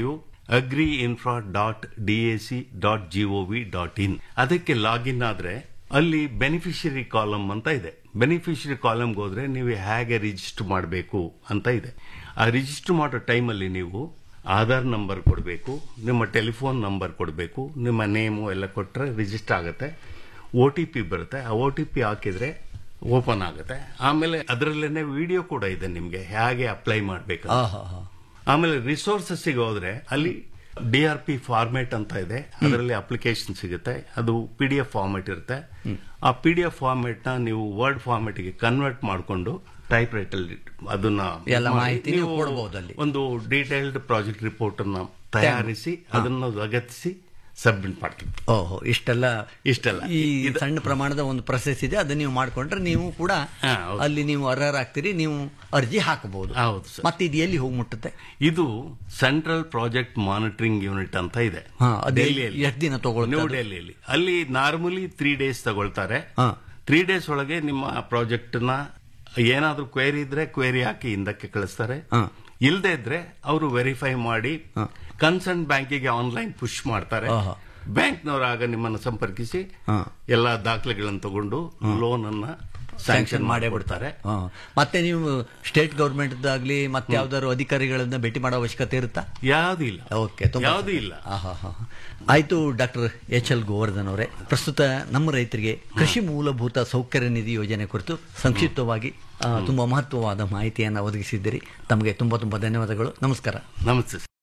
agri infra dot D A C dot G O V dot in ಅದಕ್ಕೆ ಲಾಗಿನ್ ಆದ್ರೆ ಅಲ್ಲಿ ಬೆನಿಫಿಷರಿ ಕಾಲಮ್ ಅಂತ ಇದೆ ಬೆನಿಫಿಷರಿ ಕಾಲಮ್ಗೆ ಹೋದ್ರೆ ನೀವು ಹೇಗೆ ರಿಜಿಸ್ಟರ್ ಮಾಡಬೇಕು ಅಂತ ಇದೆ ಆ ರಿಜಿಸ್ಟರ್ ಮಾಡೋ ಟೈಮಲ್ಲಿ ನೀವು ಆಧಾರ್ ನಂಬರ್ ಕೊಡಬೇಕು ನಿಮ್ಮ ಟೆಲಿಫೋನ್ ನಂಬರ್ ಕೊಡಬೇಕು ನಿಮ್ಮ ನೇಮು ಎಲ್ಲ ಕೊಟ್ಟರೆ ರಿಜಿಸ್ಟರ್ ಆಗುತ್ತೆ ಒ ಟಿ ಪಿ ಬರುತ್ತೆ ಆ ಒ ಟಿ ಪಿ ಹಾಕಿದ್ರೆ ಓಪನ್ ಆಗುತ್ತೆ ಆಮೇಲೆ ಅದರಲ್ಲೇನೆ ವಿಡಿಯೋ ಕೂಡ ಇದೆ ನಿಮಗೆ ಹೇಗೆ ಅಪ್ಲೈ ಮಾಡಬೇಕು ಆಹಾ ಆಮೇಲೆ ರಿಸೋರ್ಸಸ್ಸಿಗೆ ಹೋದ್ರೆ ಅಲ್ಲಿ ಡಿ ಆರ್ ಪಿ ಫಾರ್ಮೇಟ್ ಅಂತ ಇದೆ ಅದರಲ್ಲಿ ಅಪ್ಲಿಕೇಶನ್ ಸಿಗುತ್ತೆ ಅದು ಪಿ ಡಿ ಎಫ್ ಫಾರ್ಮೇಟ್ ಇರುತ್ತೆ ಆ ಪಿ ಡಿ ಎಫ್ ಫಾರ್ಮೇಟ್ ನ ನೀವು ವರ್ಡ್ ಫಾರ್ಮೇಟ್ಗೆ ಕನ್ವರ್ಟ್ ಮಾಡಿಕೊಂಡು ಟೈಪ್ ರೈಟ್ ಅಲ್ಲಿ ಅದನ್ನ ಎಲ್ಲ ಮಾಡಿ ಮಾಹಿತಿ ನೀವು ಕೊಡ್ಬೋದು ಅಲ್ಲಿ. ಒಂದು ಡೀಟೇಲ್ಡ್ ಪ್ರಾಜೆಕ್ಟ್ ರಿಪೋರ್ಟ್ ಅನ್ನ ತಯಾರಿಸಿ ಅದನ್ನು ಲಗತ್ತಿಸಿ ಸಬ್ಮಿಟ್ ಮಾಡ್ತೀವಿ ಓಹೋ ಇಷ್ಟೆಲ್ಲ ಇಷ್ಟೆಲ್ಲ. ಈ ಇದು- ಸಣ್ಣ ಪ್ರಮಾಣದ ಒಂದು ಪ್ರೊಸೆಸ್ ಇದೆ ಅದನ್ನ ನೀವು ಮಾಡ್ಕೊಂಡ್ರೆ ನೀವು ಕೂಡ ಹಾ, ಹೌದು. ಅಲ್ಲಿ ನೀವು ಅರ್ಹರಾಗ್ತೀರಿ ನೀವು ಅರ್ಜಿ ಹಾಕಬಹುದು ಹೌದು ಸರ್ ಮತ್ತೆ ಇದು ಎಲ್ಲಿ ಹೋಗಿ ಮುಟ್ಟುತ್ತೆ ಇದು ಸೆಂಟ್ರಲ್ ಪ್ರಾಜೆಕ್ಟ್ ಮಾನಿಟರಿಂಗ್ ಯೂನಿಟ್ ಅಂತ ಇದೆ ಹಾ, ಅದು ಡೆಲ್ಲಿಯಲ್ಲಿ ಎಷ್ಟ್ ದಿನ ತಗೊಳುತ್ತೆ ನ್ಯೂ ಅದು? ಡೆಲ್ಲಿಯಲ್ಲಿ ಅಲ್ಲಿ ನಾರ್ಮಲಿ ತ್ರೀ ಡೇಸ್ ತಗೊಳ್ತಾರೆ ಹಾ. ತ್ರೀ ಡೇಸ್ ಒಳಗೆ ನಿಮ್ಮ ಪ್ರಾಜೆಕ್ಟ್ ನ ಏನಾದ್ರೂ ಕ್ವೇರಿ ಇದ್ರೆ ಕ್ವೇರಿ ಹಾಕಿ ಹಿಂದಕ್ಕೆ ಕಳಿಸ್ತಾರೆ ಹಾ. ಇಲ್ಲದೆ ಇದ್ರೆ ಅವರು ವೆರಿಫೈ ಮಾಡಿ ಕನ್ಸರ್ನ್ ಬ್ಯಾಂಕಿಗೆ ಆನ್ಲೈನ್ ಪುಷ್ ಮಾಡ್ತಾರೆ ಆಹಾ. ಬ್ಯಾಂಕ್ನವರು ಆಗ ನಿಮ್ಮನ್ನು ಸಂಪರ್ಕಿಸಿ ಹಾ. ಎಲ್ಲಾ ದಾಖಲೆಗಳನ್ನು ತಗೊಂಡು ಲೋನ್ ಅನ್ನ ಸ್ಯಾಂಕ್ಷನ್ ಮಾಡೇ ಬಿಡ್ತಾರೆ ಹಾ. ಮತ್ತೆ ನೀವು ಸ್ಟೇಟ್ ಗೌರ್ಮೆಂಟ್ ಆಗ್ಲಿ ಮತ್ತೆ ಯಾವ್ದಾದ್ರು ಅಧಿಕಾರಿಗಳನ್ನ ಭೇಟಿ ಮಾಡೋ ಅವಶ್ಯಕತೆ ಇರುತ್ತಾ ಯಾವ್ದು ಇಲ್ಲ ಓಕೆ ತುಂಬಾ ಯಾವ್ದು ಇಲ್ಲ ಆಹಾಹಾ. ಆಯ್ತು ಡಾಕ್ಟರ್ ಎಚ್ ಎಲ್ ಗೋವರ್ಧನ್ ಅವರೇ ಪ್ರಸ್ತುತ ನಮ್ಮ ರೈತರಿಗೆ ಕೃಷಿ ಮೂಲಭೂತ ಸೌಕರ್ಯ ನಿಧಿ ಯೋಜನೆ ಕುರಿತು ಸಂಕ್ಷಿಪ್ತವಾಗಿ ಆ, ತುಂಬಾ ಮಹತ್ವವಾದ ಮಾಹಿತಿಯನ್ನು ಒದಗಿಸಿದ್ದೀರಿ ತಮಗೆ ತುಂಬಾ ತುಂಬಾ ಧನ್ಯವಾದಗಳು ನಮಸ್ಕಾರ ನಮಸ್ತೆ ಸರ್.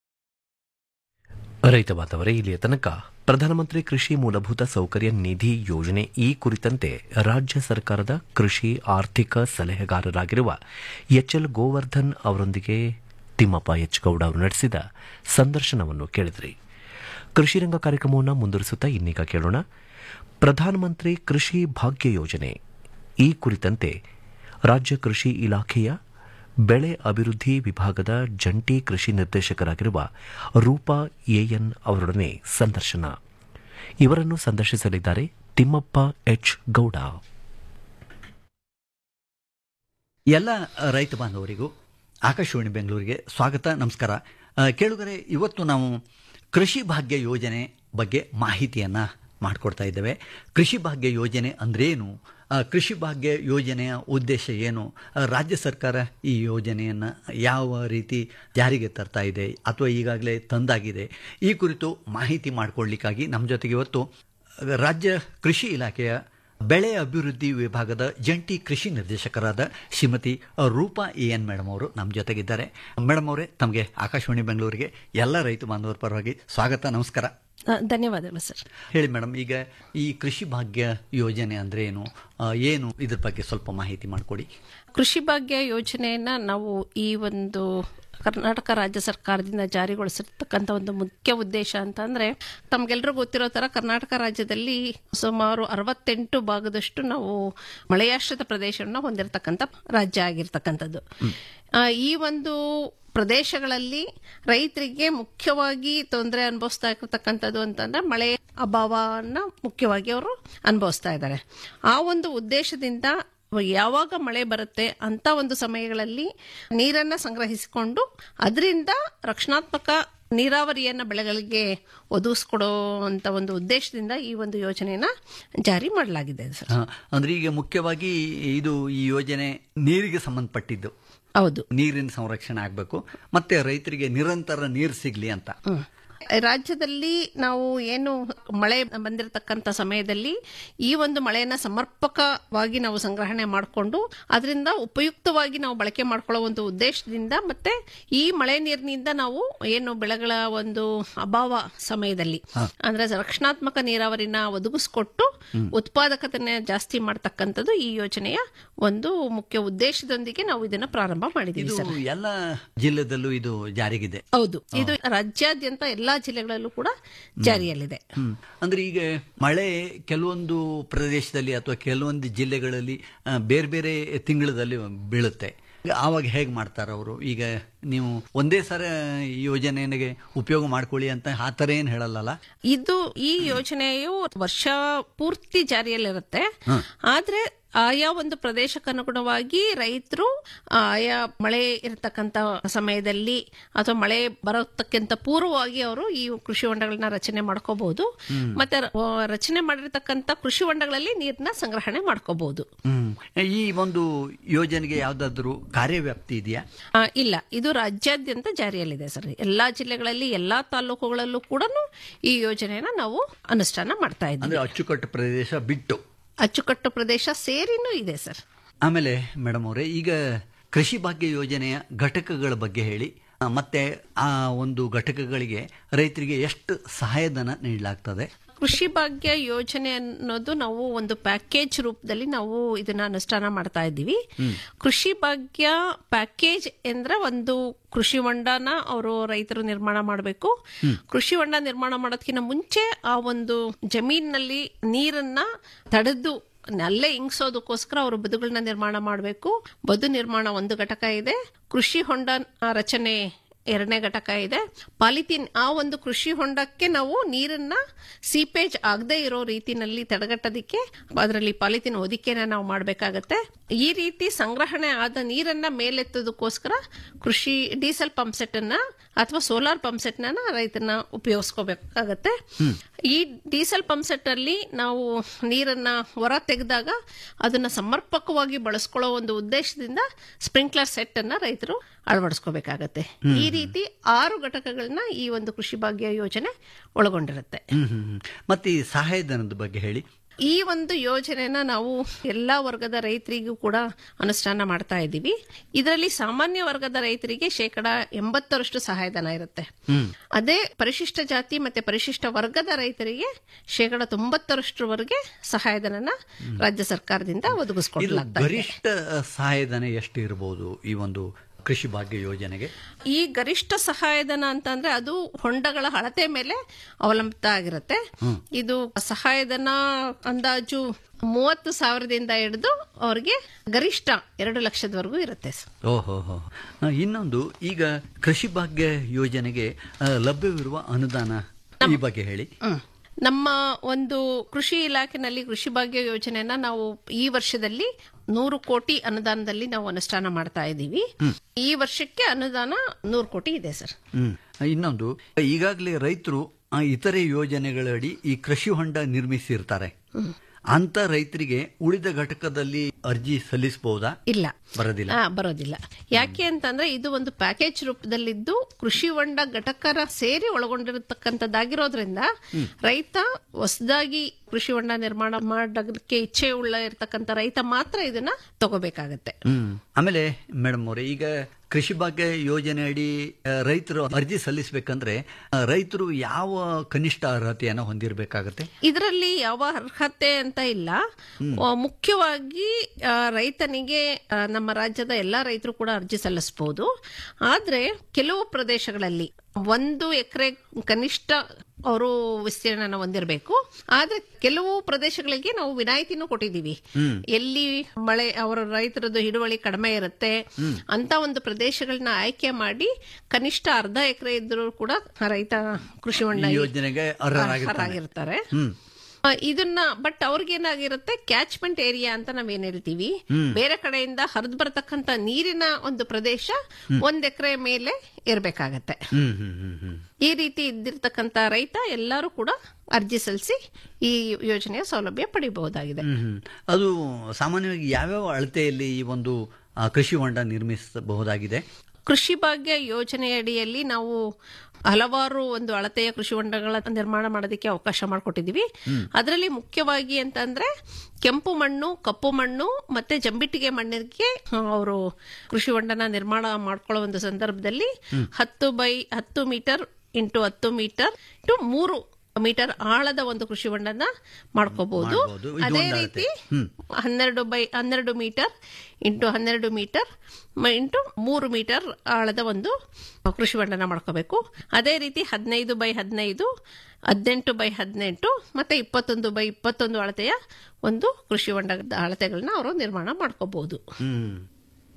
ರೈತ ಬಾಂಧವರೇ ಇಲ್ಲಿಯ ತನಕ ಪ್ರಧಾನಮಂತ್ರಿ ಕೃಷಿ ಮೂಲಭೂತ ಸೌಕರ್ಯ ನಿಧಿ ಯೋಜನೆ ಈ ಕುರಿತಂತೆ ರಾಜ್ಯ ಸರ್ಕಾರದ ಕೃಷಿ ಆರ್ಥಿಕ ಸಲಹೆಗಾರರಾಗಿರುವ ಎಚ್ ಎಲ್ ಗೋವರ್ಧನ್ ಅವರೊಂದಿಗೆ ತಿಮ್ಮಪ್ಪ ಎಚ್ ಗೌಡ ಅವರು ನಡೆಸಿದ ಸಂದರ್ಶನವನ್ನು ಕೇಳಿದ್ರಿ ಕೃಷಿ ರಂಗ ಕಾರ್ಯಕ್ರಮವನ್ನು ಮುಂದುವರಿಸುತ್ತಾ ಇನ್ನೀಗ ಕೇಳೋಣ ಪ್ರಧಾನಮಂತ್ರಿ ಕೃಷಿ ಭಾಗ್ಯ ಯೋಜನೆ ಈ ಕುರಿತಂತೆ ರಾಜ್ಯ ಕೃಷಿ ಇಲಾಖೆಯ ಬೆಳೆ ಅಭಿವೃದ್ಧಿ ವಿಭಾಗದ ಜಂಟಿ ಕೃಷಿ ನಿರ್ದೇಶಕರಾಗಿರುವ ರೂಪಾ ಎಎನ್ ಅವರೊಡನೆ ಸಂದರ್ಶನ ಇವರನ್ನು ಸಂದರ್ಶಿಸಲಿದ್ದಾರೆ ತಿಮ್ಮಪ್ಪ ಎಚ್ ಗೌಡ ಎಲ್ಲ ರೈತ ಬಾಂಧವರಿಗೂ ಆಕಾಶವಾಣಿ ಬೆಂಗಳೂರಿಗೆ ಸ್ವಾಗತ ನಮಸ್ಕಾರ ಆ, ಕೇಳುಗರೆ ಇವತ್ತು ನಾವು ಕೃಷಿ ಭಾಗ್ಯ ಯೋಜನೆ ಬಗ್ಗೆ ಮಾಹಿತಿಯನ್ನ ಮಾಡಿಕೊಡ್ತಾ ಇದ್ದೇವೆ ಕೃಷಿ ಭಾಗ್ಯ ಯೋಜನೆ ಅಂದ್ರೇನು ಆ, ಕೃಷಿ ಭಾಗ್ಯ ಯೋಜನೆಯ ಉದ್ದೇಶ ಏನು ಆ, ರಾಜ್ಯ ಸರ್ಕಾರ ಈ ಯೋಜನೆಯನ್ನು ಯಾವ ರೀತಿ ಜಾರಿಗೆ ತರ್ತಾ ಇದೆ ಅಥವಾ ಈಗಾಗಲೇ ತಂದಾಗಿದೆ ಈ ಕುರಿತು ಮಾಹಿತಿ ಮಾಡಿಕೊಳ್ಳಿಕ್ಕಾಗಿ ನಮ್ಮ ಜೊತೆಗೆ ಇವತ್ತು ರಾಜ್ಯ ಕೃಷಿ ಇಲಾಖೆಯ ಬೆಳೆ ಅಭಿವೃದ್ಧಿ ವಿಭಾಗದ ಜಂಟಿ ಕೃಷಿ ನಿರ್ದೇಶಕರಾದ Shrimati Roopa A N madam ಅವರು ನಮ್ಮ ಜೊತೆಗಿದ್ದಾರೆ ಮೇಡಮ್ ಅವರೇ ತಮಗೆ ಆಕಾಶವಾಣಿ ಬೆಂಗಳೂರಿಗೆ ಎಲ್ಲ ರೈತ ಬಾಂಧವರ ಪರವಾಗಿ ಸ್ವಾಗತ ನಮಸ್ಕಾರ ಆ, ಧನ್ಯವಾದಗಳು ಸರ್ ಹೇಳಿ ಮೇಡಮ್ ಈಗ ಈ ಕೃಷಿ ಭಾಗ್ಯ ಯೋಜನೆ ಅಂದ್ರೆ ಏನು ಆ, ಏನು ಇದ್ರ ಬಗ್ಗೆ ಸ್ವಲ್ಪ ಮಾಹಿತಿ ಮಾಡಿಕೊಡಿ ಕೃಷಿ ಭಾಗ್ಯ ಯೋಜನೆಯನ್ನ ನಾವು ಈ ಒಂದು ಕರ್ನಾಟಕ ರಾಜ್ಯ ಸರ್ಕಾರದಿಂದ ಜಾರಿಗೊಳಿಸಿರ್ತಕ್ಕಂಥ ಒಂದು ಮುಖ್ಯ ಉದ್ದೇಶ ಅಂತಂದ್ರೆ ತಮ್ಗೆಲ್ರಿಗೂ ಗೊತ್ತಿರೋ ತರ ಕರ್ನಾಟಕ ರಾಜ್ಯದಲ್ಲಿ ಸುಮಾರು ಅರವತ್ತೆಂಟು ಭಾಗದಷ್ಟು ನಾವು ಮಳೆಯಾಶ್ರಿತ ಪ್ರದೇಶವನ್ನು ಹೊಂದಿರತಕ್ಕಂಥ ರಾಜ್ಯ ಆಗಿರ್ತಕ್ಕಂಥದ್ದು ಆ, ಈ ಒಂದು ಪ್ರದೇಶಗಳಲ್ಲಿ ರೈತರಿಗೆ ಮುಖ್ಯವಾಗಿ ತೊಂದರೆ ಅನುಭವಿಸ್ತಾ ಇರ್ತಕ್ಕಂಥದ್ದು ಅಂತಂದ್ರೆ ಮಳೆ ಅಭಾವನ ಮುಖ್ಯವಾಗಿ ಅವರು ಅನುಭವಿಸ್ತಾ ಇದ್ದಾರೆ ಆ ಒಂದು ಉದ್ದೇಶದಿಂದ ಯಾವಾಗ ಮಳೆ ಬರುತ್ತೆ ಅಂತ ಒಂದು ಸಮಯಗಳಲ್ಲಿ ನೀರನ್ನ ಸಂಗ್ರಹಿಸಿಕೊಂಡು ಅದರಿಂದ ರಕ್ಷಣಾತ್ಮಕ ನೀರಾವರಿಯನ್ನ ಬೆಳೆಗಳಿಗೆ ಒದಗಿಸ್ಕೊಡೋ ಅಂತ ಒಂದು ಉದ್ದೇಶದಿಂದ ಈ ಒಂದು ಯೋಜನೆಯನ್ನ ಜಾರಿ ಮಾಡಲಾಗಿದೆ ಸರ್ ಆ, ಅಂದ್ರೆ ಈಗ ಮುಖ್ಯವಾಗಿ ಇದು ಈ ಯೋಜನೆ ನೀರಿಗೆ ಸಂಬಂಧಪಟ್ಟಿದ್ದು ಹೌದು ನೀರಿನ ಸಂರಕ್ಷಣೆ ಆಗಬೇಕು ಮತ್ತೆ ರೈತರಿಗೆ ನಿರಂತರ ನೀರು ಸಿಗ್ಲಿ ಅಂತ ರಾಜ್ಯದಲ್ಲಿ ನಾವು ಏನು ಮಳೆ ಬಂದಿರತಕ್ಕಂಥ ಸಮಯದಲ್ಲಿ ಈ ಒಂದು ಮಳೆಯನ್ನ ಸಮರ್ಪಕವಾಗಿ ನಾವು ಸಂಗ್ರಹಣೆ ಮಾಡಿಕೊಂಡು ಅದರಿಂದ ಉಪಯುಕ್ತವಾಗಿ ನಾವು ಬಳಕೆ ಮಾಡ್ಕೊಳ್ಳೋ ಒಂದು ಉದ್ದೇಶದಿಂದ ಮತ್ತೆ ಈ ಮಳೆ ನೀರಿನಿಂದ ನಾವು ಏನು ಬೆಳೆಗಳ ಒಂದು ಅಭಾವ ಸಮಯದಲ್ಲಿ ಅಂದ್ರೆ ರಕ್ಷಣಾತ್ಮಕ ನೀರಾವರಿನ ಒದಗಿಸ್ಕೊಟ್ಟು ಉತ್ಪಾದಕತೆನ ಜಾಸ್ತಿ ಮಾಡ್ತಕ್ಕಂಥದ್ದು ಈ ಯೋಜನೆಯ ಒಂದು ಮುಖ್ಯ ಉದ್ದೇಶದೊಂದಿಗೆ ನಾವು ಇದನ್ನ ಪ್ರಾರಂಭ ಮಾಡಿದ್ದೀವಿ ಇದು ಸರ್ ಎಲ್ಲ ಜಿಲ್ಲೆದಲ್ಲೂ ಇದು ಜಾರಿಗಿದೆ ಹೌದು ಇದು ರಾಜ್ಯಾದ್ಯಂತ ಎಲ್ಲಾ ಜಿಲ್ಲೆಗಳಲ್ಲೂ ಕೂಡ ಜಾರಿಯಲ್ಲಿದೆ ಹ್ಮ್. ಅಂದ್ರೆ ಈಗ ಮಳೆ ಕೆಲವೊಂದು ಪ್ರದೇಶದಲ್ಲಿ ಅಥವಾ ಕೆಲವೊಂದು ಜಿಲ್ಲೆಗಳಲ್ಲಿ ಆ, ಬೇರೆ ಬೇರೆ ತಿಂಗಳಲ್ಲಿ ಬೀಳುತ್ತೆ ಆವಾಗ ಹೇಗೆ ಮಾಡ್ತಾರೆ ಅವರು ಈಗ ನೀವು ಒಂದೇ ಸರ ಈ ಯೋಜನೆಗೆ ಉಪಯೋಗ ಮಾಡ್ಕೊಳ್ಳಿ ಅಂತ ಆ ಥರ ಏನು ಹೇಳಲ್ಲಲ್ಲ ಇದು ಈ ಯೋಜನೆಯು ವರ್ಷ ಪೂರ್ತಿ ಜಾರಿಯಲ್ಲಿರುತ್ತೆ ಆದ್ರೆ ಆಯಾ ಒಂದು ಪ್ರದೇಶಕ್ಕೆ ಅನುಗುಣವಾಗಿ ರೈತರು ಆಯಾ ಮಳೆ ಇರತಕ್ಕಂತ ಸಮಯದಲ್ಲಿ ಅಥವಾ ಮಳೆ ಬರೋದಕ್ಕಿಂತ ಪೂರ್ವವಾಗಿ ಅವರು ಈ ಕೃಷಿ ಹೊಂಡಗಳನ್ನ ರಚನೆ ಮಾಡ್ಕೋಬಹುದು ಮತ್ತೆ ರ- ರಚನೆ ಮಾಡಿರ್ತಕ್ಕಂಥ ಕೃಷಿ ಹೊಂಡಗಳಲ್ಲಿ ನೀರನ್ನ ಸಂಗ್ರಹಣೆ ಮಾಡ್ಕೋಬಹುದು ಹ್ಮ್ ಈ ಒಂದು ಯೋಜನೆಗೆ ಯಾವ್ದಾದ್ರು ಕಾರ್ಯವ್ಯಾಪ್ತಿ ಇದೆಯಾ ಆ, ಇಲ್ಲ ಇದು ರಾಜ್ಯಾದ್ಯಂತ ಜಾರಿಯಲ್ಲಿದೆ ಸರ್ ಎಲ್ಲಾ ಜಿಲ್ಲೆಗಳಲ್ಲಿ ಎಲ್ಲಾ ತಾಲೂಕುಗಳಲ್ಲೂ ಕೂಡ ಈ ಯೋಜನೆಯನ್ನ ನಾವು ಅನುಷ್ಠಾನ ಮಾಡ್ತಾ ಇದ್ದೀವಿ ಅಂದ್ರೆ ಅಚ್ಚುಕಟ್ಟು ಪ್ರದೇಶ ಬಿಟ್ಟು ಅಚ್ಚುಕಟ್ಟು ಪ್ರದೇಶ ಸೇರಿನೂ ಇದೆ ಸರ್ ಆಮೇಲೆ ಮೇಡಮ್ ಅವರೇ ಈಗ ಕೃಷಿ ಭಾಗ್ಯ ಯೋಜನೆಯ ಘಟಕಗಳ ಬಗ್ಗೆ ಹೇಳಿ ಆ, ಮತ್ತೆ ಆ ಒಂದು ಘಟಕಗಳಿಗೆ ರೈತರಿಗೆ ಎಷ್ಟು ಸಹಾಯಧನ ನೀಡಲಾಗ್ತದೆ ಕೃಷಿ ಭಾಗ್ಯ ಯೋಜನೆ ಅನ್ನೋದು ನಾವು ಒಂದು ಪ್ಯಾಕೇಜ್ ರೂಪದಲ್ಲಿ ನಾವು ಇದನ್ನ ಅನುಷ್ಠಾನ ಮಾಡ್ತಾ ಇದ್ದೀವಿ ಕೃಷಿ ಭಾಗ್ಯ ಪ್ಯಾಕೇಜ್ ಅಂದ್ರೆ ಒಂದು ಕೃಷಿ ಹೊಂಡನ ಅವರು ರೈತರು ನಿರ್ಮಾಣ ಮಾಡಬೇಕು ಕೃಷಿ ಹೊಂಡ ನಿರ್ಮಾಣ ಮಾಡೋದಕ್ಕಿಂತ ಮುಂಚೆ ಆ ಒಂದು ಜಮೀನಿನಲ್ಲಿ ನೀರನ್ನ ತಡೆದು ಅಲ್ಲೇ ಇಂಗ್ಸೋದಕ್ಕೋಸ್ಕರ ಅವರು ಬದುಗಳನ್ನ ನಿರ್ಮಾಣ ಮಾಡಬೇಕು ಬದು ನಿರ್ಮಾಣ ಒಂದು ಘಟಕ ಇದೆ ಕೃಷಿ ಹೊಂಡ ಆ, ರಚನೆ ಎರಡನೇ ಘಟಕ ಇದೆ ಪಾಲಿಥೀನ್ ಆ ಒಂದು ಕೃಷಿ ಹೊಂಡಕ್ಕೆ ನಾವು ನೀರನ್ನ ಸೀಪೇಜ್ ಆಗದೆ ಇರೋ ರೀತಿನಲ್ಲಿ ತಡೆಗಟ್ಟೋದಿಕ್ಕೆ ಅದರಲ್ಲಿ ಪಾಲಿಥೀನ್ ಹೊದಿಕೆನ ನಾವು ಮಾಡಬೇಕಾಗತ್ತೆ ಈ ರೀತಿ ಸಂಗ್ರಹಣೆ ಆದ ನೀರನ್ನ ಮೇಲೆತ್ತೋದಕ್ಕೋಸ್ಕರ ಕೃಷಿ ಡೀಸೆಲ್ ಪಂಪ್ ಸೆಟ್ ಅನ್ನ ಅಥವಾ ಸೋಲಾರ್ ಪಂಪ್ ಸೆಟ್ ನ ರೈತನ ಉಪಯೋಗಿಸ್ಕೋಬೇಕಾಗತ್ತೆ ಈ ಡೀಸೆಲ್ ಪಂಪ್ ಸೆಟ್ ಅಲ್ಲಿ ನಾವು ನೀರನ್ನ ಹೊರ ತೆಗೆದಾಗ ಅದನ್ನ ಸಮರ್ಪಕವಾಗಿ ಬಳಸ್ಕೊಳ್ಳೋ ಒಂದು ಉದ್ದೇಶದಿಂದ ಸ್ಪ್ರಿಂಕ್ಲರ್ ಸೆಟ್ ಅನ್ನ ರೈತರು ಅಳವಡಿಸ್ಕೋಬೇಕಾಗತ್ತೆ ಈ ರೀತಿ ಆರು ಘಟಕಗಳನ್ನ ಈ ಒಂದು ಕೃಷಿ ಭಾಗ್ಯ ಯೋಜನೆ ಒಳಗೊಂಡಿರುತ್ತೆ ಹ್ಮ್ ಹ್ಮ್ ಹ್ಮ್. ಮತ್ತೆ ಈ ಸಹಾಯಧನದ ಬಗ್ಗೆ ಹೇಳಿ ಈ ಒಂದು ಯೋಜನೆನ ನಾವು ಎಲ್ಲಾ ವರ್ಗದ ರೈತರಿಗೂ ಕೂಡ ಅನುಷ್ಠಾನ ಮಾಡ್ತಾ ಇದ್ದೀವಿ ಇದರಲ್ಲಿ ಸಾಮಾನ್ಯ ವರ್ಗದ ರೈತರಿಗೆ ಶೇಕಡ ಎಂಬತ್ತರಷ್ಟು ಸಹಾಯಧನ ಇರುತ್ತೆ ಅದೇ ಪರಿಶಿಷ್ಟ ಜಾತಿ ಮತ್ತೆ ಪರಿಶಿಷ್ಟ ವರ್ಗದ ರೈತರಿಗೆ ಶೇಕಡ ತೊಂಬತ್ತರಷ್ಟರವರೆಗೆ ಸಹಾಯಧನನ ರಾಜ್ಯ ಸರ್ಕಾರದಿಂದ ಇದು ಒದಗಿಸ್ಕೊಡ್ಲಾಗ್ತಾ ಇದೆ ಗರಿಷ್ಠ ಸಹಾಯಧನ ಎಷ್ಟು ಇರಬಹುದು ಈ ಒಂದು ಕೃಷಿ ಭಾಗ್ಯ ಯೋಜನೆಗೆ ಈ ಗರಿಷ್ಠ ಸಹಾಯಧನ ಅಂತಂದ್ರೆ ಅದು ಹೊಂಡಗಳ ಅಳತೆ ಮೇಲೆ ಅವಲಂಬಿತ ಆಗಿರುತ್ತೆ ಇದು ಸಹಾಯಧನ ಅಂದಾಜು ಮೂವತ್ತು ಸಾವಿರದಿಂದ ಹಿಡಿದು ಅವ್ರಿಗೆ ಗರಿಷ್ಠ ಎರಡು ಲಕ್ಷದವರೆಗೂ ಇರುತ್ತೆ ಸರ್ ಓಹೋ ಹೋ ಆ, ಇನ್ನೊಂದು ಈಗ ಕೃಷಿ ಭಾಗ್ಯ ಯೋಜನೆಗೆ ಆ, ಲಭ್ಯವಿರುವ ಅನುದಾನ ಈ ಬಗ್ಗೆ ಹೇಳಿ ಹ್ಮ್. ನಮ್ಮ ಒಂದು ಕೃಷಿ ಇಲಾಖೆನಲ್ಲಿ ಕೃಷಿ ಭಾಗ್ಯ ಯೋಜನೆಯನ್ನ ನಾವು ಈ ವರ್ಷದಲ್ಲಿ ನೂರು ಕೋಟಿ ಅನುದಾನದಲ್ಲಿ ನಾವು ಅನುಷ್ಠಾನ ಮಾಡ್ತಾ ಇದ್ದೀವಿ ಈ ವರ್ಷಕ್ಕೆ ಅನುದಾನ ನೂರು ಕೋಟಿ ಇದೆ ಸರ್ ಹ್ಮ್ ಇನ್ನೊಂದು ಈಗಾಗಲೇ ರೈತರು ಆ, ಇತರೆ ಯೋಜನೆಗಳಡಿ ಈ ಕೃಷಿ ಹೊಂಡ ನಿರ್ಮಿಸಿರ್ತಾರೆ ಅಂತ ರೈತರಿಗೆ ಉಳಿದ ಘಟಕದಲ್ಲಿ ಅರ್ಜಿ ಸಲ್ಲಿಸಬಹುದಾ ಇಲ್ಲ ಬರೋದಿಲ್ಲ ಆ, ಬರೋದಿಲ್ಲ ಯಾಕೆ ಅಂತಂದ್ರೆ ಇದು ಒಂದು ಪ್ಯಾಕೇಜ್ ರೂಪದಲ್ಲಿದ್ದು ಕೃಷಿ ಹೊಂಡ ಘಟಕರ ಸೇರಿ ಒಳಗೊಂಡಿರತಕ್ಕಂಥದ್ದಾಗಿರೋದ್ರಿಂದ ರೈತ ಹೊಸದಾಗಿ ಕೃಷಿ ಹೊಂಡ ನಿರ್ಮಾಣ ಮಾಡೋದಕ್ಕೆ ಇಚ್ಛೆ ಉಳ್ಳ ಇರತಕ್ಕಂಥ ರೈತ ಮಾತ್ರ ಇದನ್ನ ತಗೋಬೇಕಾಗತ್ತೆ ಹ್ಮ್ ಆಮೇಲೆ ಮೇಡಮ್ ಅವರೇ ಈಗ ಕೃಷಿ ಭಾಗ್ಯ ಯೋಜನೆ ಅಡಿ ಆ, ರೈತರು ಅರ್ಜಿ ಸಲ್ಲಿಸಬೇಕಂದ್ರೆ ಆ, ರೈತರು ಯಾವ ಕನಿಷ್ಠ ಅರ್ಹತೆಯನ್ನು ಹೊಂದಿರಬೇಕಾಗತ್ತೆ ಇದರಲ್ಲಿ ಯಾವ ಅರ್ಹತೆ ಅಂತ ಇಲ್ಲ ಆ, ಮುಖ್ಯವಾಗಿ ಆ, ರೈತನಿಗೆ ಆ, ನಮ್ಮ ರಾಜ್ಯದ ಎಲ್ಲಾ ರೈತರು ಕೂಡ ಅರ್ಜಿ ಸಲ್ಲಿಸಬಹುದು ಆದ್ರೆ ಕೆಲವು ಪ್ರದೇಶಗಳಲ್ಲಿ ಒಂದು ಎಕರೆ ಕನಿಷ್ಠ ಅವರು ವಿಸ್ತೀರ್ಣನ ಹೊಂದಿರಬೇಕು ಆದ್ರೆ ಕೆಲವು ಪ್ರದೇಶಗಳಿಗೆ ನಾವು ವಿನಾಯಿತಿನೂ ಕೊಟ್ಟಿದ್ದೀವಿ ಎಲ್ಲಿ ಮಳೆ ಅವರ ರೈತರದ್ದು ಹಿಡುವಳಿ ಕಡಿಮೆ ಇರುತ್ತೆ ಅಂತ ಒಂದು ಪ್ರದೇಶಗಳನ್ನ ಆಯ್ಕೆ ಮಾಡಿ ಕನಿಷ್ಠ ಅರ್ಧ ಎಕರೆ ಇದ್ರೂ ಕೂಡ ರೈತ ಕೃಷಿ ಹೊಂಡ ಈ ಯೋಜನೆಗೆ ಅರ್ಹರಾಗಿರ್ತಾನೆ. ಅರ್ಹರಾಗಿರ್ತಾರೆ ಆ, ಇದನ್ನ ಬಟ್ ಅವ್ರಿಗೇನಾಗಿರುತ್ತೆ ಕ್ಯಾಚ್ಮೆಂಟ್ ಏರಿಯಾ ಅಂತ ನಾವೇನ್ ಹೇಳ್ತೀವಿ ಬೇರೆ ಕಡೆಯಿಂದ ಹರಿದು ಬರತಕ್ಕಂತ ನೀರಿನ ಒಂದು ಪ್ರದೇಶ ಒಂದ್ ಎಕರೆ ಮೇಲೆ ಇರ್ಬೇಕಾಗತ್ತೆ ಹ್ಮ್ ಹ್ಮ್ ಹ್ಮ್ ಹ್ಮ್ ಈ ರೀತಿ ಇದ್ದಿರ್ತಕ್ಕಂತ ರೈತ ಎಲ್ಲರೂ ಕೂಡ ಅರ್ಜಿ ಸಲ್ಲಿಸಿ ಈ ಯೋಜನೆಯ ಸೌಲಭ್ಯ ಪಡಿಬಹುದಾಗಿದೆ ಹ್ಮ್ ಹ್ಮ್. ಅದು ಸಾಮಾನ್ಯವಾಗಿ ಯಾವ್ಯಾವ ಅಳತೆಯಲ್ಲಿ ಈ ಒಂದು ಆ, ಕೃಷಿ ಹೊಂಡ ನಿರ್ಮಿಸಬಹುದಾಗಿದೆ ಕೃಷಿ ಭಾಗ್ಯ ಯೋಜನೆಯಡಿಯಲ್ಲಿ ನಾವು ಹಲವಾರು ಒಂದು ಅಳತೆಯ ಕೃಷಿ ಹೊಂಡಗಳ ನಿರ್ಮಾಣ ಮಾಡೋದಕ್ಕೆ ಅವಕಾಶ ಮಾಡಿಕೊಟ್ಟಿದ್ದೀವಿ ಅದರಲ್ಲಿ ಮುಖ್ಯವಾಗಿ ಅಂತಂದ್ರೆ ಕೆಂಪು ಮಣ್ಣು ಕಪ್ಪು ಮಣ್ಣು ಮತ್ತೆ ಜಂಬಿಟ್ಟಿಗೆ ಮಣ್ಣಿಗೆ ಅವರು ಕೃಷಿ ಹೊಂಡನ ನಿರ್ಮಾಣ ಮಾಡ್ಕೊಳ್ಳೋ ಒಂದು ಸಂದರ್ಭದಲ್ಲಿ ಹತ್ತು ಬೈ ಹತ್ತು ಮೀಟರ್ ಇಂಟು ಹತ್ತು ಮೀಟರ್ ಇಂಟು ಮೂರು ಮೀಟರ್ ಆಳದ ಒಂದು ಕೃಷಿ ಹೊಂಡನ ಮಾಡ್ಕೋಬಹುದು ಮಾಡ್ಬೋದು. ಇದು ಅದೇ ಒಂದು ಅಳತೆ. ರೀತಿ ಹನ್ನೆರಡು ಬೈ ಹನ್ನೆರಡು ಮೀಟರ್ ಇಂಟು ಹನ್ನೆರಡು ಮೀಟರ್ ಮ- ಇಂಟು ಮೂರು ಮೀಟರ್ ಆಳದ ಒಂದು ಕೃಷಿ ಹೊಂಡನ ಮಾಡ್ಕೋಬೇಕು ಅದೇ ರೀತಿ ಹದಿನೈದು ಬೈ ಹದಿನೈದು ಹದಿನೆಂಟು ಬೈ ಹದಿನೆಂಟು ಮತ್ತೆ ಇಪ್ಪತ್ತೊಂದು ಬೈ ಇಪ್ಪತ್ತೊಂದು ಅಳತೆಯ ಒಂದು ಕೃಷಿ ಹೊಂಡದ ಅಳತೆಗಳನ್ನ ಅವರು ನಿರ್ಮಾಣ ಮಾಡ್ಕೋಬಹುದು ಹ್ಮ್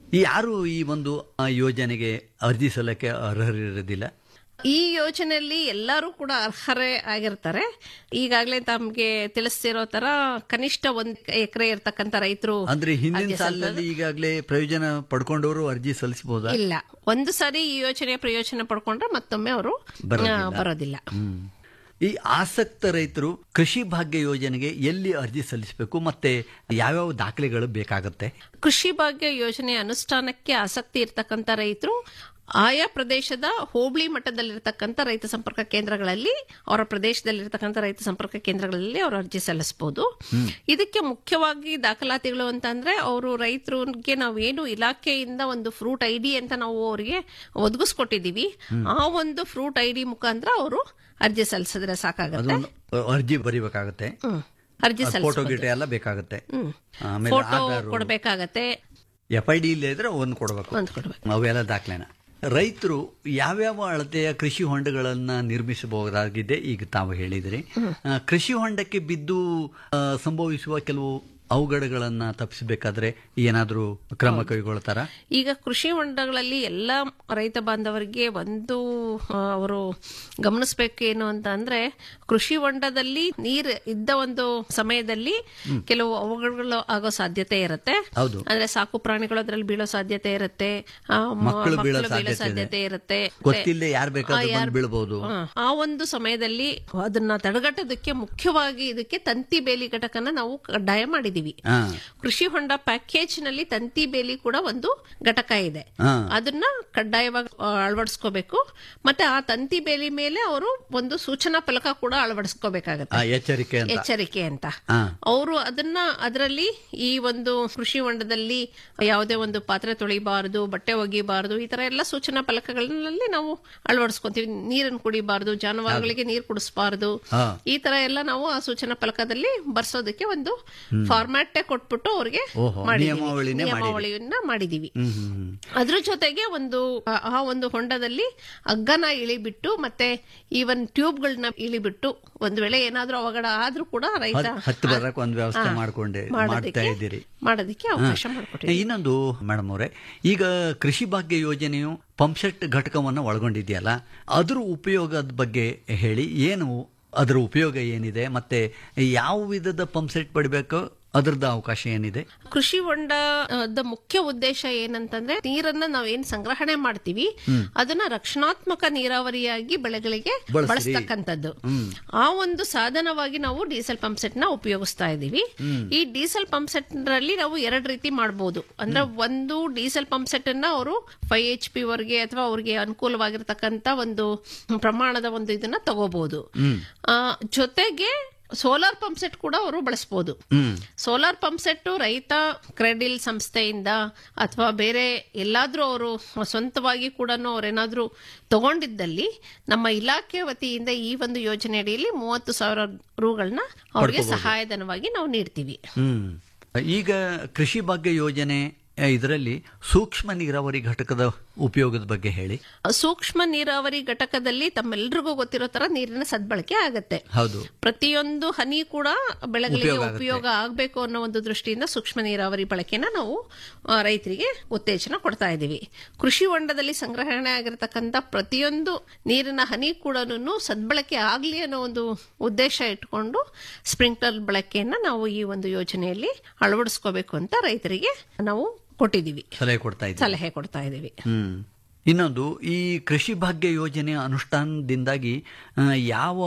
ಈ ಯಾರು ಈ ಒಂದು ಆ, ಯೋಜನೆಗೆ ಅರ್ಜಿ ಸಲ್ಲಕ್ಕೆ ಅರ್ಹರಿರೋದಿಲ್ಲ ಈ ಯೋಜನೆಯಲ್ಲಿ ಎಲ್ಲರೂ ಕೂಡ ಅರ್ಹರೇ ಆಗಿರ್ತಾರೆ ಈಗಾಗಲೇ ತಮಗೆ ತಿಳಿಸ್ತಿರೋ ತರ ಕನಿಷ್ಠ ಒಂದ್ ಎಕರೆ ಇರ್ತಕ್ಕಂಥ ರೈತರು ಅಂದ್ರೆ ಹಿಂದಿನ ಅರ್ಜಿ ಸಾಲಿನಲ್ಲಿ ಈಗಾಗಲೇ ಪ್ರಯೋಜನ ಪಡ್ಕೊಂಡವರು ಅರ್ಜಿ ಸಲ್ಲಿಸಬಹುದಾ ಇಲ್ಲ ಒಂದು ಸಾರಿ ಈ ಯೋಜನೆಯ ಪ್ರಯೋಜನ ಪಡ್ಕೊಂಡ್ರೆ ಮತ್ತೊಮ್ಮೆ ಅವರು ಬರೋದಿಲ್ಲ. ಬರೋದಿಲ್ಲ ಹ್ಮ್. ಈ ಆಸಕ್ತ ರೈತರು ಕೃಷಿ ಭಾಗ್ಯ ಯೋಜನೆಗೆ ಎಲ್ಲಿ ಅರ್ಜಿ ಸಲ್ಲಿಸಬೇಕು ಮತ್ತೆ ಯಾವ್ಯಾವ ದಾಖಲೆಗಳು ಬೇಕಾಗುತ್ತೆ ಕೃಷಿ ಭಾಗ್ಯ ಯೋಜನೆ ಅನುಷ್ಠಾನಕ್ಕೆ ಆಸಕ್ತಿ ಇರ್ತಕ್ಕಂಥ ರೈತರು ಆಯಾ ಪ್ರದೇಶದ ಹೋಬಳಿ ಮಟ್ಟದಲ್ಲಿರ್ತಕ್ಕಂಥ ರೈತ ಸಂಪರ್ಕ ಕೇಂದ್ರಗಳಲ್ಲಿ ಅವರ ಪ್ರದೇಶದಲ್ಲಿರ್ತಕ್ಕಂಥ ರೈತ ಸಂಪರ್ಕ ಕೇಂದ್ರಗಳಲ್ಲಿ ಅವರು ಅರ್ಜಿ ಸಲ್ಲಿಸಬಹುದು ಇದಕ್ಕೆ ಮುಖ್ಯವಾಗಿ ದಾಖಲಾತಿಗಳು ಅಂತ ಅಂದ್ರೆ ಅವರು ರೈತರಿಗೆ ನಾವೇನು ಇಲಾಖೆಯಿಂದ ಒಂದು ಫ್ರೂಟ್ ಐ ಡಿ ಅಂತ ನಾವು ಅವರಿಗೆ ಒದಗಿಸ್ಕೊಟ್ಟಿದೀವಿ ಆ ಒಂದು ಫ್ರೂಟ್ ಐ ಡಿ ಮುಖಾಂತರ ಅವರು ಅರ್ಜಿ ಸಲ್ಲಿಸಿದ್ರೆ ಸಾಕಾಗುತ್ತೆ ಅದೊಂದು ಅರ್ಜಿ ಬರಿಬೇಕಾಗತ್ತೆ ಹ್ಮ್. ಅರ್ಜಿ ಫೋಟೋ ಸಲ್ಲಿಸಬಹುದು ಗಿಟ ಎಲ್ಲ ಬೇಕಾಗತ್ತೆ ಆಮೇಲೆ ಫೋಟೋ ಆಧಾರ್ ಕೊಡ್ಬೇಕಾಗತ್ತೆ ಎಫ್ ಐ ಡಿ ಇಲ್ಲ ಇದ್ರೆ ಒಂದು ಕೊಡಬೇಕು ಒಂದು ಕೊಡ್ಬೇಕು ಅವೆಲ್ಲ ದಾಖಲೆನ ರೈತರು ಯಾವ್ಯಾವ ಅಳತೆಯ ಕೃಷಿ ಹೊಂಡಗಳನ್ನ ನಿರ್ಮಿಸಬಹುದಾಗಿದೆ ಈಗ ತಾವು ಹೇಳಿದ್ರಿ ಆ, ಕೃಷಿ ಹೊಂಡಕ್ಕೆ ಬಿದ್ದು ಆ, ಸಂಭವಿಸುವ ಕೆಲವು ಅವಘಡಗಳನ್ನ ತಪ್ಪಿಸಬೇಕಾದ್ರೆ ಏನಾದರೂ ಕ್ರಮ ಕೈಗೊಳ್ತಾರ ಈಗ ಕೃಷಿ ಹೊಂಡಗಳಲ್ಲಿ ಎಲ್ಲ ರೈತ ಬಾಂಧವರಿಗೆ ಒಂದು ಆ, ಅವರು ಗಮನಿಸಬೇಕೇನು ಅಂತ ಅಂದ್ರೆ ಕೃಷಿ ಹೊಂಡದಲ್ಲಿ ನೀರು ಇದ್ದ ಒಂದು ಸಮಯದಲ್ಲಿ ಕೆಲವು ಅವಘಡಗಳು ಆಗೋ ಸಾಧ್ಯತೆ ಇರುತ್ತೆ ಹೌದು. ಅಂದ್ರೆ ಸಾಕು ಪ್ರಾಣಿಗಳು ಅದರಲ್ಲಿ ಬೀಳೋ ಸಾಧ್ಯತೆ ಇರುತ್ತೆ ಆ, ಮ- ಮಕ್ಕಳು ಬೀಳೋ ಮಕ್ಕಳು ಬೀಳೋ ಸಾಧ್ಯತೆ ಸಾಧ್ಯತೆ ಇರುತ್ತೆ ಗೊತ್ತಿಲ್ಲದೆ ಯಾರು ಬೇಕಾದ್ರೂ ಆ, ಯಾರ್- ಬಂದು ಬೀಳ್ಬೋದು ಹಾ. ಆ ಒಂದು ಸಮಯದಲ್ಲಿ ಅದನ್ನ ತಡೆಗಟ್ಟೋದಕ್ಕೆ ಮುಖ್ಯವಾಗಿ ಇದಕ್ಕೆ ತಂತಿ ಬೇಲಿ ಘಟಕನ ನಾವು ಕಡ್ಡಾಯ ಮಾಡಿದೀವಿ ಹಾ ಕೃಷಿ ಹೊಂಡ ಪ್ಯಾಕೇಜ್ ನಲ್ಲಿ ತಂತಿ ಬೇಲಿ ಕೂಡ ಒಂದು ಘಟಕ ಇದೆ ಹಾ. ಅದನ್ನ ಕಡ್ಡಾಯವಾಗಿ ಆ, ಅಳವಡಿಸ್ಕೋಬೇಕು ಮತ್ತೆ ಆ ತಂತಿ ಬೇಲಿ ಮೇಲೆ ಅವರು ಒಂದು ಸೂಚನಾ ಫಲಕ ಕೂಡ ಅಳವಡಿಸ್ಕೋಬೇಕಾಗತ್ತೆ ಆ, ಎಚ್ಚರಿಕೆ ಅಂತ ಎಚ್ಚರಿಕೆ ಅಂತ ಹಾ. ಅವರು ಅದನ್ನ ಅದರಲ್ಲಿ ಈ ಒಂದು ಕೃಷಿ ಹೊಂಡದಲ್ಲಿ ಯಾವುದೇ ಒಂದು ಪಾತ್ರೆ ತೊಳಿಬಾರದು ಬಟ್ಟೆ ಒಗಿಬಾರದು ಈ ತರ ಎಲ್ಲ ಸೂಚನಾ ಫಲಕಗಳಲ್ಲಿ ನಾವು ಅಳವಡಿಸ್ಕೊಂತೀವಿ ನೀರನ್ನು ಕುಡಿಬಾರದು ಜಾನುವಾರುಗಳಿಗೆ ನೀರು ಕುಡಿಸಬಾರದು ಹಾ. ಈ ತರ ಎಲ್ಲ ನಾವು ಆ ಸೂಚನಾ ಫಲಕದಲ್ಲಿ ಬರ್ಸೋದಕ್ಕೆ ಒಂದು ಫಾರ್ಮ್ಯಾಟೇ ಕೊಟ್ಬಿಟ್ಟು ಅವ್ರಿಗೆ ಓಹೋ, ಮಾಡಿದೀವಿ. ನಿಯಮಾವಳಿನೇ ಮಾಡಿರಿ. ನಿಯಮಾವಳಿಯನ್ನ ಮಾಡಿದೀವಿ ಹ್ಮ್ ಹ್ಮ್ ಹ್ಮ್. ಅದ್ರ ಜೊತೆಗೆ ಒಂದು ಆ- ಆ ಒಂದು ಹೊಂಡದಲ್ಲಿ ಹಗ್ಗನ ಇಳಿಬಿಟ್ಟು ಮತ್ತೆ ಈವನ್ ಟ್ಯೂಬ್ಗಳನ್ನ ಇಳಿಬಿಟ್ಟು ಒಂದ್ ವೇಳೆ ಏನಾದ್ರೂ ಅವಘಡ ಆದ್ರೂ ಕೂಡ ರೈತ ಹತ್- ಹತ್ತು ಬರಕ್ ಒಂದು ವ್ಯವಸ್ಥೆ ಹಾ, ಮಾಡ್ಕೊಂಡೆ ಮಾಡ್ತಾ ಮಾಡೋದಕ್ಕೆ ಇದ್ದೀರಿ ಮಾಡೋದಕ್ಕೆ ಅವಕಾಶ ಮಾಡಿಕೊಟ್ಟಿದ್ದೀವಿ ಇನ್ನೊಂದು ಮೇಡಮ್ ಅವರೇ ಈಗ ಕೃಷಿ ಭಾಗ್ಯ ಯೋಜನೆಯು ಪಂಪ್ಸೆಟ್ ಘಟಕವನ್ನು ಒಳಗೊಂಡಿದೆಯಲ್ಲ ಅದ್ರ ಉಪಯೋಗದ ಬಗ್ಗೆ ಹೇಳಿ ಏನು ಅದರ ಉಪಯೋಗ ಏನಿದೆ ಮತ್ತೆ ಯಾವ ವಿಧದ ಪಂಪ್ಸೆಟ್ ಪಡಿಬೇಕು ಅದರದ ಅವಕಾಶ ಏನಿದೆ ಕೃಷಿ ಹೊಂಡದ ಮುಖ್ಯ ಉದ್ದೇಶ ಏನಂತಂದ್ರೆ ನೀರನ್ನ ನಾವೇನ್ ಸಂಗ್ರಹಣೆ ಮಾಡ್ತೀವಿ ಅದನ್ನ ರಕ್ಷಣಾತ್ಮಕ ನೀರಾವರಿಯಾಗಿ ಬೆಳೆಗಳಿಗೆ ಬಳಸ್ರಿ. ಬಳಸ್ತಕ್ಕಂಥದ್ದು ಆ ಒಂದು ಸಾಧನವಾಗಿ ನಾವು ಡೀಸೆಲ್ ಪಂಪ್ ಸೆಟ್ ನ ಉಪಯೋಗಿಸ್ತಾ ಇದೀವಿ ಈ ಡೀಸೆಲ್ ಪಂಪ್ ಸೆಟ್ ನಲ್ಲಿ ನಾವು ಎರಡ್ ರೀತಿ ಮಾಡಬಹುದು ಅಂದ್ರೆ ಒಂದು ಡೀಸೆಲ್ ಪಂಪ್ ಸೆಟ್ ಅನ್ನ ಅವರು ಫೈವ್ ಎಚ್ ಪಿ ವರೆಗೆ ಅಥವಾ ಅವ್ರಿಗೆ ಅನುಕೂಲವಾಗಿರ್ತಕ್ಕಂತ ಒಂದು ಪ್ರಮಾಣದ ಒಂದು ಇದನ್ನ ತಗೋಬಹುದು ಆ, ಜೊತೆಗೆ ಸೋಲಾರ್ ಪಂಪ್ ಸೆಟ್ ಕೂಡ ಅವರು ಬಳಸಬಹುದು ಸೋಲಾರ್ ಪಂಪ್ ಸೆಟ್ ರೈತ ಕ್ರೆಡಿಲ್ ಸಂಸ್ಥೆಯಿಂದ ಅಥವಾ ಬೇರೆ ಎಲ್ಲಾದ್ರೂ ಅವರು ಸ್ವಂತವಾಗಿ ಕೂಡ ಅವ್ರೇನಾದ್ರೂ ತಗೊಂಡಿದ್ದಲ್ಲಿ ನಮ್ಮ ಇಲಾಖೆ ವತಿಯಿಂದ ಈ ಒಂದು ಯೋಜನೆ ಅಡಿಯಲ್ಲಿ ಮೂವತ್ತು ಸಾವಿರ ರೂಗಳನ್ನ ಅವ್ರಿಗೆ ಸಹಾಯಧನವಾಗಿ ನಾವು ನೀಡ್ತೀವಿ ಹ್ಮ್ ಈಗ ಕೃಷಿ ಭಾಗ್ಯ ಯೋಜನೆ ಇದರಲ್ಲಿ ಸೂಕ್ಷ್ಮ ನೀರಾವರಿ ಘಟಕದ ಉಪಯೋಗದ ಬಗ್ಗೆ ಹೇಳಿ ಸೂಕ್ಷ್ಮ ನೀರಾವರಿ ಘಟಕದಲ್ಲಿ ತಮ್ಮೆಲ್ರಿಗೂ ಗೊತ್ತಿರೋ ತರ ನೀರಿನ ಸದ್ಬಳಕೆ ಆಗತ್ತೆ ಹೌದು ಪ್ರತಿಯೊಂದು ಹನಿ ಕೂಡ ಬೆಳೆಗಳಿಗೆ ಉಪಯೋಗ ಆಗುತ್ತೆ. ಉಪಯೋಗ ಆಗಬೇಕು ಅನ್ನೋ ಒಂದು ದೃಷ್ಟಿಯಿಂದ ಸೂಕ್ಷ್ಮ ನೀರಾವರಿ ಬಳಕೆನ ನಾವು ಆ, ರೈತರಿಗೆ ಉತ್ತೇಜನ ಕೊಡ್ತಾ ಇದ್ದೀವಿ ಕೃಷಿ ಹೊಂಡದಲ್ಲಿ ಸಂಗ್ರಹಣೆ ಆಗಿರತಕ್ಕಂತ ಪ್ರತಿಯೊಂದು ನೀರಿನ ಹನಿ ಕೂಡ ಸದ್ಬಳಕೆ ಆಗಲಿ ಅನ್ನೋ ಒಂದು ಉದ್ದೇಶ ಇಟ್ಕೊಂಡು ಸ್ಪ್ರಿಂಕ್ಲರ್ ಬಳಕೆಯನ್ನ ನಾವು ಈ ಒಂದು ಯೋಜನೆಯಲ್ಲಿ ಅಳವಡಿಸ್ಕೋಬೇಕು ಅಂತ ರೈತರಿಗೆ ನಾವು ಕೊಟ್ಟಿದ್ದೀವಿ ಸಲಹೆ ಕೊಡ್ತಾ ಇದ್ದೀವಿ ಸಲಹೆ ಕೊಡ್ತಾ ಇದ್ದೀವಿ ಹ್ಮ್ ಇನ್ನೊಂದು ಈ ಕೃಷಿ ಭಾಗ್ಯ ಯೋಜನೆ ಅನುಷ್ಠಾನದಿಂದಾಗಿ ಆ, ಯಾವ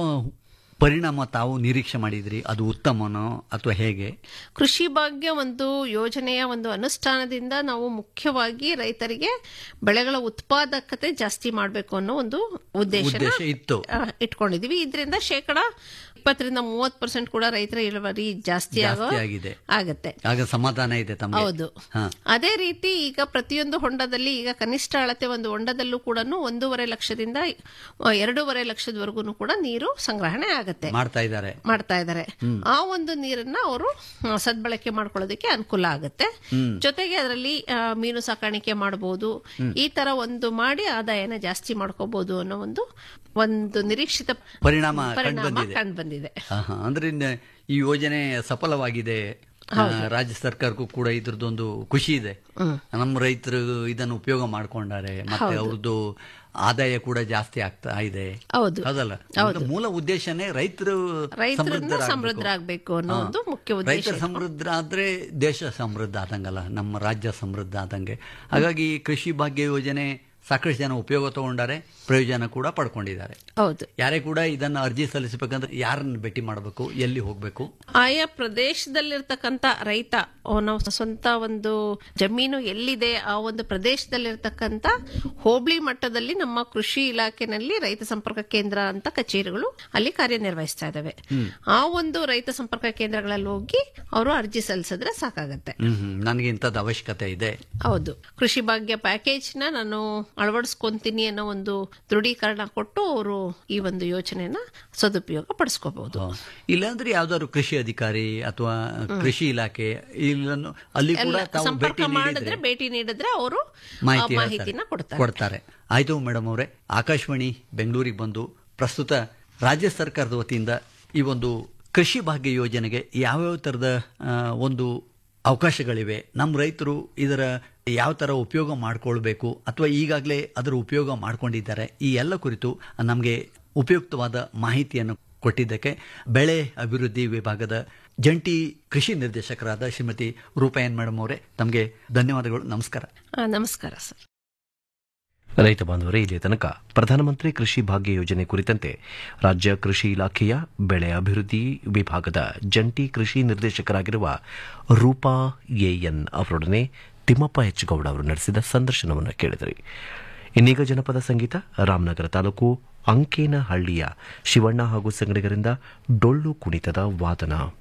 ಪರಿಣಾಮ ತಾವು ನಿರೀಕ್ಷೆ ಮಾಡಿದ್ರಿ ಅದು ಉತ್ತಮನೋ ಅಥವಾ ಹೇಗೆ ಕೃಷಿ ಭಾಗ್ಯ ಒಂದು ಯೋಜನೆಯ ಒಂದು ಅನುಷ್ಠಾನದಿಂದ ನಾವು ಮುಖ್ಯವಾಗಿ ರೈತರಿಗೆ ಬೆಳೆಗಳ ಉತ್ಪಾದಕತೆ ಜಾಸ್ತಿ ಮಾಡಬೇಕು ಅನ್ನೋ ಒಂದು ಉದ್ದೇಶ ಉದ್ದೇಶ ಇತ್ತು ಇಟ್ಕೊಂಡಿದೀವಿ ಇದರಿಂದ ಶೇಕಡ ಇಪ್ಪತ್ತರಿಂದ ಮೂವತ್ ಪರ್ಸೆಂಟ್ ಕೂಡ ರೈತರ ಇಳುವರಿ ಜಾಸ್ತಿ ಆಗೋ ಜಾಸ್ತಿ ಆಗಿದೆ ಆಗತ್ತೆ ಆಗ ಸಮಾಧಾನ ಇದೆ ತಮಗೆ ಹೌದು ಹಾ ಅದೇ ರೀತಿ ಈಗ ಪ್ರತಿಯೊಂದು ಹೊಂಡದಲ್ಲಿ ಈಗ ಕನಿಷ್ಠ ಅಳತೆ ಒಂದು ಹೊಂಡದಲ್ಲೂ ಕೂಡ ಒಂದೂವರೆ ಲಕ್ಷದಿಂದ ಆ, ಎರಡೂವರೆ ಲಕ್ಷದವರೆಗೂ ಕೂಡ ನೀರು ಸಂಗ್ರಹಣೆ ಆಗತ್ತೆ ಮಾಡ್ತಾ ಇದ್ದಾರೆ ಮಾಡ್ತಾ ಇದ್ದಾರೆ ಆ ಒಂದು ನೀರನ್ನ ಅವರು ಆ, ಸದ್ಬಳಕೆ ಮಾಡ್ಕೊಳ್ಳೋದಕ್ಕೆ ಅನುಕೂಲ ಆಗುತ್ತೆ ಜೊತೆಗೆ ಅದರಲ್ಲಿ ಆ, ಮೀನು ಸಾಕಾಣಿಕೆ ಮಾಡಬಹುದು ಈ ತರ ಒಂದು ಮಾಡಿ ಆದಾಯನ ಜಾಸ್ತಿ ಮಾಡ್ಕೋಬಹುದು ಅನ್ನೋ ಒಂದು ಒಂದು ನಿರೀಕ್ಷಿತ ಪರಿಣಾಮ ಪರಿಣಾಮ ಕಂಡುಬಂದಿದೆ ಕಂಡು ಬಂದಿದೆ ಹಾ, ಹಾ. ಅಂದ್ರೆ ಇನ್ನ ಈ ಯೋಜನೆ ಸಫಲವಾಗಿದೆ ಆ, ರಾಜ್ಯ ಸರ್ಕಾರಕ್ಕೂ ಕೂಡ ಇದ್ರದ್ದೊಂದು ಖುಷಿ ಇದೆ ನಮ್ಮ ರೈತರು ಇದನ್ನು ಉಪಯೋಗ ಮಾಡ್ಕೊಂಡಾರೆ ಮತ್ತೆ ಅವ್ರದ್ದು ಆದಾಯ ಕೂಡ ಜಾಸ್ತಿ ಆಗ್ತಾ ಇದೆ ಹೌದು ಹೌದಲ್ಲ ಒಂದು ಮೂಲ ಉದ್ದೇಶನೇ ರೈತರು ರೈತರನ್ನ ಸಮೃದ್ಧರಾಗ್ಬೇಕು. ಸಮೃದ್ಧರಾಗಬೇಕು ಅನ್ನೋ ಹಾ. ಒಂದು ಮುಖ್ಯ ಉದ್ದೇಶ ರೈತರ ಸಮೃದ್ಧ ಆದ್ರೆ ದೇಶ ಸಮೃದ್ಧ ಆದಂಗಲ್ಲ ನಮ್ಮ ರಾಜ್ಯ ಸಮೃದ್ಧ ಆದಂಗೆ ಹಾಗಾಗಿ ಕೃಷಿ ಭಾಗ್ಯ ಯೋಜನೆ ಸಾಕಷ್ಟು ಜನ ಉಪಯೋಗ ತಗೊಂಡಾರೆ ಪ್ರಯೋಜನ ಕೂಡ ಪಡ್ಕೊಂಡಿದ್ದಾರೆ ಹೌದು ಯಾರೇ ಕೂಡ ಇದನ್ನ ಅರ್ಜಿ ಸಲ್ಲಿಸಬೇಕಂದ್ರೆ ಯಾರನ್ನ ಭೇಟಿ ಮಾಡಬೇಕು ಎಲ್ಲಿ ಹೋಗ್ಬೇಕು ಆಯಾ ಪ್ರದೇಶದಲ್ಲಿರ್ತಕ್ಕಂಥ ರೈತ ಅವನ ಸ್ವಂತ ಒಂದು ಜಮೀನು ಎಲ್ಲಿದೆ ಆ ಒಂದು ಪ್ರದೇಶದಲ್ಲಿರ್ತಕ್ಕಂಥ ಹೋಬಳಿ ಮಟ್ಟದಲ್ಲಿ ನಮ್ಮ ಕೃಷಿ ಇಲಾಖೆನಲ್ಲಿ ರೈತ ಸಂಪರ್ಕ ಕೇಂದ್ರ ಅಂತ ಕಚೇರಿಗಳು ಅಲ್ಲಿ ಕಾರ್ಯನಿರ್ವಹಿಸ್ತಾ ಇದಾವೆ ಆ ಒಂದು ರೈತ ಸಂಪರ್ಕ ಕೇಂದ್ರಗಳಲ್ಲಿ ಹೋಗಿ ಅವರು ಅರ್ಜಿ ಸಲ್ಲಿಸಿದ್ರೆ ಸಾಕಾಗತ್ತೆ ಹ್ಮ್ ಹ್ಮ್ ನನಗೆ ಇಂಥದ್ದು ಅವಶ್ಯಕತೆ ಇದೆ ಹೌದು ಕೃಷಿ ಭಾಗ್ಯ ಪ್ಯಾಕೇಜ್ ನ ನಾನು ಅಳವಡಿಸ್ಕೊಂತೀನಿ ಅನ್ನೋ ಒಂದು ದೃಢೀಕರಣ ಕೊಟ್ಟು ಅವರು ಈ ಒಂದು ಯೋಜನೆನ ಸದುಪಯೋಗ ಪಡಿಸ್ಕೋಬಹುದು ಇಲ್ಲಾಂದ್ರೆ ಯಾವ್ದಾದ್ರು ಕೃಷಿ ಅಧಿಕಾರಿ ಅಥವಾ ಕೃಷಿ ಇಲಾಖೆ ಇಲ್ಲನ್ನು ಅಲ್ಲಿ ಕೂಡ ತಾವು ಸಂಪರ್ಕ ಭೇಟಿ ಮಾಡಿದ್ರೆ ನೀಡಿದ್ರೆ ಭೇಟಿ ನೀಡಿದ್ರೆ ಅವರು ಮಾಹಿತಿ ಮಾಹಿತಿನ ಹೇಳ್ತಾರೆ. ಕೊಡ್ತಾರೆ ಕೊಡ್ತಾರೆ ಆಯ್ತು ಮೇಡಮ್ ಅವರೇ ಆಕಾಶವಾಣಿ ಬೆಂಗಳೂರಿಗೆ ಬಂದು ಪ್ರಸ್ತುತ ರಾಜ್ಯ ಸರ್ಕಾರದ ವತಿಯಿಂದ ಈ ಒಂದು ಕೃಷಿ ಭಾಗ್ಯ ಯೋಜನೆಗೆ ಯಾವ್ಯಾವ ಥರದ ಆ, ಒಂದು ಅವಕಾಶಗಳಿವೆ ನಮ್ಮ ರೈತರು ಇದರ ಯಾವ ಥರ ಉಪಯೋಗ ಮಾಡ್ಕೊಳ್ಬೇಕು ಅಥವಾ ಈಗಾಗಲೇ ಅದರ ಉಪಯೋಗ ಮಾಡ್ಕೊಂಡಿದ್ದಾರೆ ಈ ಎಲ್ಲ ಕುರಿತು ನಮಗೆ ಉಪಯುಕ್ತವಾದ ಮಾಹಿತಿಯನ್ನು ಕೊಟ್ಟಿದ್ದಕ್ಕೆ ಬೆಳೆ ಅಭಿವೃದ್ಧಿ ವಿಭಾಗದ ಜಂಟಿ ಕೃಷಿ ನಿರ್ದೇಶಕರಾದ ಶ್ರೀಮತಿ ರೂಪಾಯನ್ ಮೇಡಮ್ ಅವರೇ ತಮಗೆ ಧನ್ಯವಾದಗಳು ನಮಸ್ಕಾರ ಆ, ನಮಸ್ಕಾರ ಸರ್ ರೈತ ಬಾಂಧವರೇ ಇಲ್ಲಿಯ ತನಕ ಪ್ರಧಾನಮಂತ್ರಿ ಕೃಷಿ ಭಾಗ್ಯ ಯೋಜನೆ ಕುರಿತಂತೆ ರಾಜ್ಯ ಕೃಷಿ ಇಲಾಖೆಯ ಬೆಳೆ ಅಭಿವೃದ್ಧಿ ವಿಭಾಗದ ಜಂಟಿ ಕೃಷಿ ನಿರ್ದೇಶಕರಾಗಿರುವ ರೂಪಾ ಎಎನ್ ಅವರೊಡನೆ ತಿಮ್ಮಪ್ಪ ಎಚ್ ಗೌಡ ಅವರು ನಡೆಸಿದ ಸಂದರ್ಶನವನ್ನು ಕೇಳಿದರು ಇನ್ನೀಗ ಜನಪದ ಸಂಗೀತ ರಾಮನಗರ ತಾಲೂಕು ಅಂಕೇನಹಳ್ಳಿಯ ಶಿವಣ್ಣ ಹಾಗೂ ಸಂಗಡಿಗರಿಂದ ಡೊಳ್ಳು ಕುಣಿತದ ವಾದನ